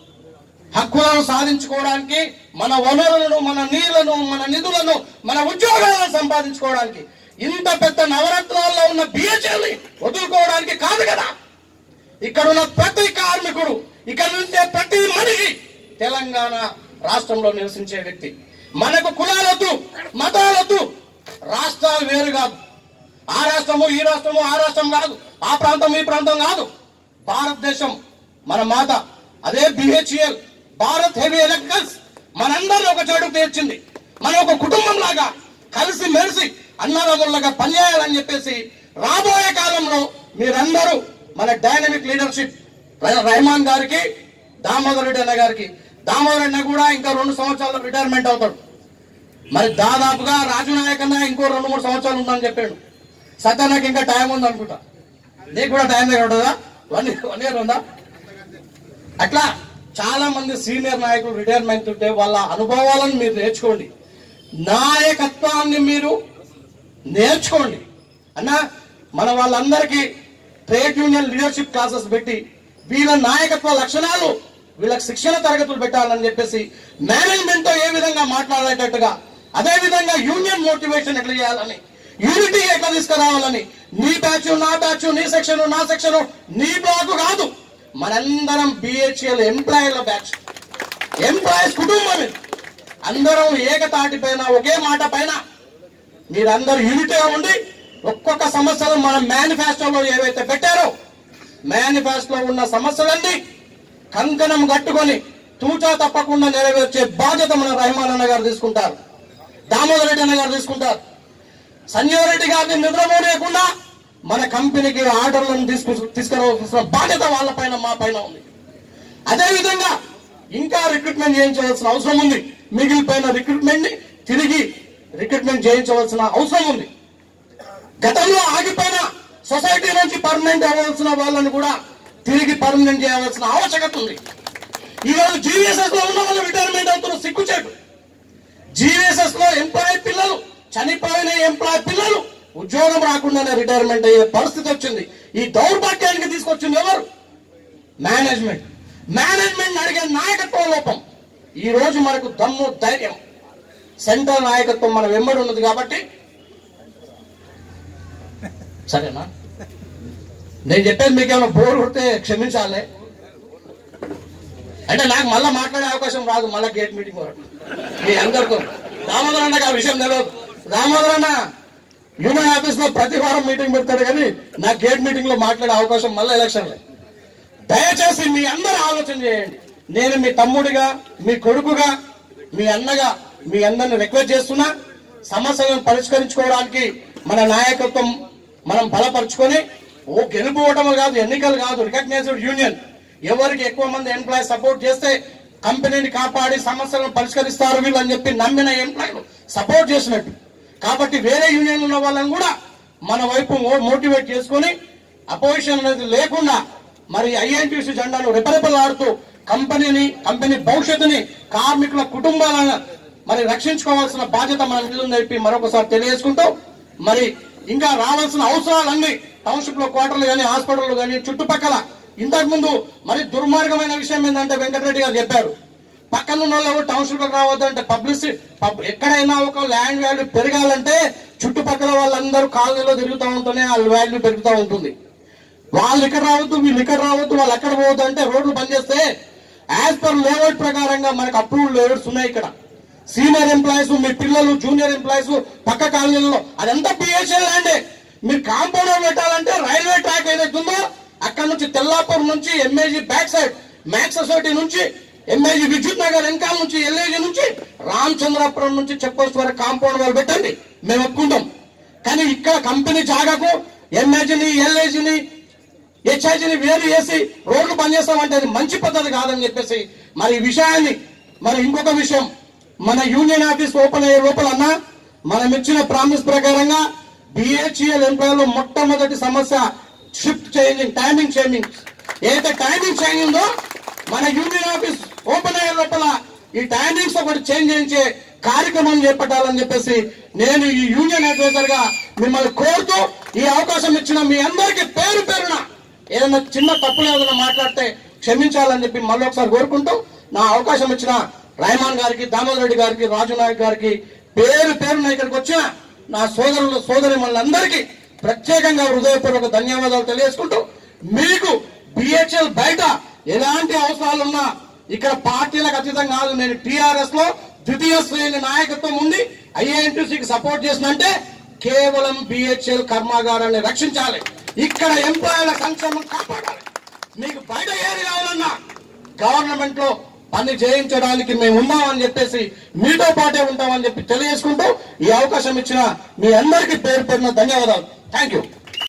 హక్కులను సాధించుకోవడానికి మన వనరులను మన నీళ్లను మన నిధులను మన ఉద్యోగాలను సంపాదించుకోవడానికి ఇంత పెద్ద నవరత్నాల్లో ఉన్న బిహెచ్ఎల్ని వదులుకోవడానికి కాదు కదా ఇక్కడ ఉన్న ప్రతి కార్మికుడు ఇక్కడ నుంచే ప్రతి మనిషి తెలంగాణ రాష్ట్రంలో నివసించే వ్యక్తి మనకు కులాలొద్దు మతాలొద్దు రాష్ట్రాలు వేరు కాదు ఆ రాష్ట్రము ఈ రాష్ట్రము ఆ రాష్ట్రం కాదు ఆ ప్రాంతం ఈ ప్రాంతం కాదు భారతదేశం మన మాత అదే బిహెచ్ఎల్ భారత్ హెవీ ఎలక్ట్రికల్స్ మనందరినీ ఒక చోటుకు తెచ్చింది మన ఒక కుటుంబం లాగా కలిసి మెలిసి అన్నదమ్ములుగా పనిచేయాలని చెప్పేసి రాబోయే కాలంలో మీరందరూ మన డైనమిక్ లీడర్షిప్ ర- రెహమాన్ గారికి దామోదర్ రెడ్డి అన్న గారికి దామోదర్ అన్న కూడా ఇంకా రెండు సంవత్సరాలు రిటైర్మెంట్ అవుతాడు మరి దాదాపుగా రాజు నాయక్ అన్న ఇంకో రెండు మూడు సంవత్సరాలు ఉందని చెప్పాడు సత్యానికి ఇంకా టైం ఉంది అనుకుంటా నీకు కూడా టైం దగ్గర ఉంటుందా వన్ ఇయర్ వన్ ఇయర్ ఉందా అట్లా చాలా మంది సీనియర్ నాయకులు రిటైర్మెంట్ ఉంటే వాళ్ళ అనుభవాలను మీరు నేర్చుకోండి నాయకత్వాన్ని మీరు నేర్చుకోండి అన్న మన వాళ్ళందరికీ ట్రేడ్ యూనియన్ లీడర్షిప్ క్లాసెస్ పెట్టి వీళ్ళ నాయకత్వ లక్షణాలు వీళ్ళకి శిక్షణ తరగతులు పెట్టాలని చెప్పేసి మేనేజ్మెంట్ తో ఏ విధంగా మాట్లాడేటట్టుగా అదే విధంగా యూనియన్ మోటివేషన్ ఎట్లా చేయాలని యూనిటీ ఎట్లా తీసుకురావాలని నీ బ్యాచ్ నా బ్యాచ్ నీ సెక్షన్ నా సెక్షన్ నీ బ్లాక్ కాదు మనందరం బిహెచ్ఎల్ ఎంప్లాయీల బ్యాచ్ ఎంప్లాయీస్ కుటుంబం ఇది. అందరం ఏకతాటి పైన ఒకే మాట పైన మీరందరూ యూనిటీగా ఉండి ఒక్కొక్క సమస్యలు మన మేనిఫెస్టోలో ఏవైతే పెట్టారో మేనిఫెస్టోలో ఉన్న సమస్యలన్నీ కంకణం కట్టుకొని తూచా తప్పకుండా నెరవేర్చే బాధ్యత మన రహమాన్ అన్న గారు తీసుకుంటారు దామోదర్ రెడ్డి అన్న గారు తీసుకుంటారు సంజీవ్ రెడ్డి గారిని నిద్రపోలేకుండా మన కంపెనీకి ఆర్డర్లను తీసుకు తీసుకురావాల్సిన బాధ్యత వాళ్ళ పైన మా పైన ఉంది అదే విధంగా ఇంకా రిక్రూట్మెంట్ చేయించవలసిన అవసరం ఉంది మిగిలిపోయిన రిక్రూట్మెంట్ ని తిరిగి రిక్రూట్మెంట్ చేయించవలసిన అవసరం ఉంది గతంలో ఆగిపోయిన సొసైటీ నుంచి పర్మనెంట్ అవ్వాల్సిన వాళ్ళని కూడా తిరిగి పర్మనెంట్ చేయవలసిన ఆవశ్యకత ఉంది ఈ రోజు జీవీఎస్ఎస్ లో ఉన్న వాళ్ళు రిటైర్మెంట్ అవుతున్న సిగ్గుచేటు జీవీఎస్ఎస్ లో ఎంప్లాయీ పిల్లలు చనిపోయిన ఎంప్లాయీ పిల్లలు ఉద్యోగం రాకుండానే రిటైర్మెంట్ అయ్యే పరిస్థితి వచ్చింది ఈ దౌర్భాగ్యానికి తీసుకొచ్చింది ఎవరు మేనేజ్మెంట్ మేనేజ్మెంట్ అడిగే నాయకత్వ లోపం ఈ రోజు మనకు దమ్ము ధైర్యం సెంట్రల్ నాయకత్వం మన వెంబడి ఉన్నది కాబట్టి సరేనా నేను చెప్పేది మీకు ఏమైనా బోర్ కొడితే క్షమించాలి అంటే నాకు మళ్ళీ మాట్లాడే అవకాశం రాదు మళ్ళీ గేట్ మీటింగ్ వరకు మీ అందరితో దామోదర్ అన్నకి ఆ విషయం తెలియదు దామోదర్ అన్న యూనియన్ ఆఫీస్ లో ప్రతి వారం మీటింగ్ పెడతాడు కానీ నా గేట్ మీటింగ్ లో మాట్లాడే అవకాశం మళ్ళీ ఎలక్షన్లే దయచేసి మీ అందరూ ఆలోచన చేయండి నేను మీ తమ్ముడిగా మీ కొడుకుగా మీ అన్నగా మీ అందరిని రిక్వెస్ట్ చేస్తున్నా సమస్యలను పరిష్కరించుకోవడానికి మన నాయకత్వం మనం బలపరుచుకొని ఓ గెలుపు ఓటములు కాదు ఎన్నికలు కాదు రికగ్నైజ్డ్ యూనియన్ ఎవరికి ఎక్కువ మంది ఎంప్లాయీ సపోర్ట్ చేస్తే కంపెనీని కాపాడి సమస్యలను పరిష్కరిస్తారు వీళ్ళు అని చెప్పి నమ్మిన ఎంప్లాయీలు సపోర్ట్ చేసినట్టు కాబట్టి వేరే యూనియన్ ఉన్న వాళ్ళని కూడా మన వైపు మోటివేట్ చేసుకొని అపోజిషన్ అనేది లేకుండా మరి ఐఎన్టీసీ జెండాను రెపరెపలాడుతూ కంపెనీని కంపెనీ భవిష్యత్తుని కార్మికుల కుటుంబాలను మరి రక్షించుకోవాల్సిన బాధ్యత మన మీద ఉందని చెప్పి మరొకసారి తెలియజేసుకుంటూ మరి ఇంకా రావాల్సిన అవసరాలన్నీ టౌన్షిప్ లో క్వార్టర్లు కానీ హాస్పిటల్ కానీ చుట్టుపక్కల ఇంతకు ముందు మరి దుర్మార్గమైన విషయం ఏంటంటే వెంకటరెడ్డి గారు చెప్పారు పక్కన ఉన్న వాళ్ళు టౌన్షిప్ లో రావద్దంటే పబ్లిసిటీ పబ్- ఎక్కడైనా ఒక ల్యాండ్ వాల్యూ పెరగాలంటే చుట్టుపక్కల వాళ్ళందరూ కాలనీలో తిరుగుతూ ఉంటేనే వాళ్ళ వాల్యూ పెరుగుతూ ఉంటుంది వాళ్ళు ఇక్కడ రావద్దు వీళ్ళు ఇక్కడ రావద్దు వాళ్ళు అక్కడ పోవద్దు అంటే రోడ్లు బంద్ చేస్తే యాజ్ పర్ లేఅవుట్ ప్రకారంగా మనకు అప్రూవ్డ్ లేఅవుట్స్ ఉన్నాయి ఇక్కడ సీనియర్ ఎంప్లాయీస్ మీ పిల్లలు జూనియర్ ఎంప్లాయీస్ పక్క కాలనీలలో అదంతా పిహెచ్ఎల్ ల్యాండే మీరు కాంపౌండ్ పెట్టాలంటే రైల్వే ట్రాక్ ఏదైతే ఉందో అక్కడ నుంచి తెల్లాపూర్ నుంచి MAG back side max society నుంచి ఎంఏజీ విద్యుత్ నగర్ వెనకాల నుంచి ఎల్ఏజీ నుంచి రామచంద్రాపురం నుంచి చెక్ పోస్ట్ వరకు కాంపౌండ్ వాళ్ళు పెట్టండి మేము ఒప్పుకుంటాం కానీ ఇక్కడ కంపెనీ జాగాకు ఎంఏజీని ఎల్ఏజీని హెచ్ఐజీని వేరు చేసి రోడ్లు బంద్ చేస్తామంటే అది మంచి పద్ధతి కాదని చెప్పేసి మరి ఈ విషయాన్ని మరి ఇంకొక విషయం మన యూనియన్ ఆఫీస్ ఓపెన్ అయ్యే లోపలన్న మనం ఇచ్చిన ప్రామిస్ ప్రకారంగా బిహెచ్ఎల్ ఎంప్లాయీలో మొట్టమొదటి సమస్య షిఫ్ట్ చేంజింగ్ టైమింగ్ చేంజింగ్ ఏదైతే టైమింగ్ చేంజ్ ఉందో మన యూనియన్ ఆఫీస్ ఓపెన్ అయ్యే లోపల ఈ టైమింగ్స్ ఒకటి చేంజ్ చేయించే కార్యక్రమం చేపట్టాలని చెప్పేసి నేను ఈ యూనియన్ అడ్వైజర్ గా మిమ్మల్ని కోరుతూ ఈ అవకాశం ఇచ్చిన మీ అందరికీ పేరు పేరున ఏదైనా చిన్న తప్పులు ఏదైనా మాట్లాడితే క్షమించాలని చెప్పి మళ్ళీ ఒకసారి కోరుకుంటూ నా అవకాశం ఇచ్చిన రాయమాన్ గారికి దామోదర్ రెడ్డి గారికి రాజు నాయక్ గారికి పేరు పేరున ఇక్కడికి వచ్చిన నా సోదరులు సోదరి అందరికీ ప్రత్యేకంగా హృదయపూర్వక ధన్యవాదాలు తెలియజేసుకుంటూ మీకు బిహెచ్ఎల్ బయట ఎలాంటి అవసరాలున్నా ఇక్కడ పార్టీలకు అతీతం కాదు నేను టిఆర్ఎస్ లో ద్వితీయ శ్రేణి నాయకత్వం ఉండి ఐఎన్టీసీకి సపోర్ట్ చేసినంటే కేవలం బిహెచ్ఎల్ కర్మాగారాన్ని రక్షించాలి ఇక్కడ ఎంప్లాయీల సంక్షేమం కాపాడాలి మీకు బయట ఏది కావాలన్నా గవర్నమెంట్ లో పని చేయించడానికి మేము ఉన్నామని చెప్పేసి మీతో పాటే ఉంటామని చెప్పి తెలియజేసుకుంటూ ఈ అవకాశం ఇచ్చిన మీ అందరికీ పేరు పేరున ధన్యవాదాలు థ్యాంక్ యూ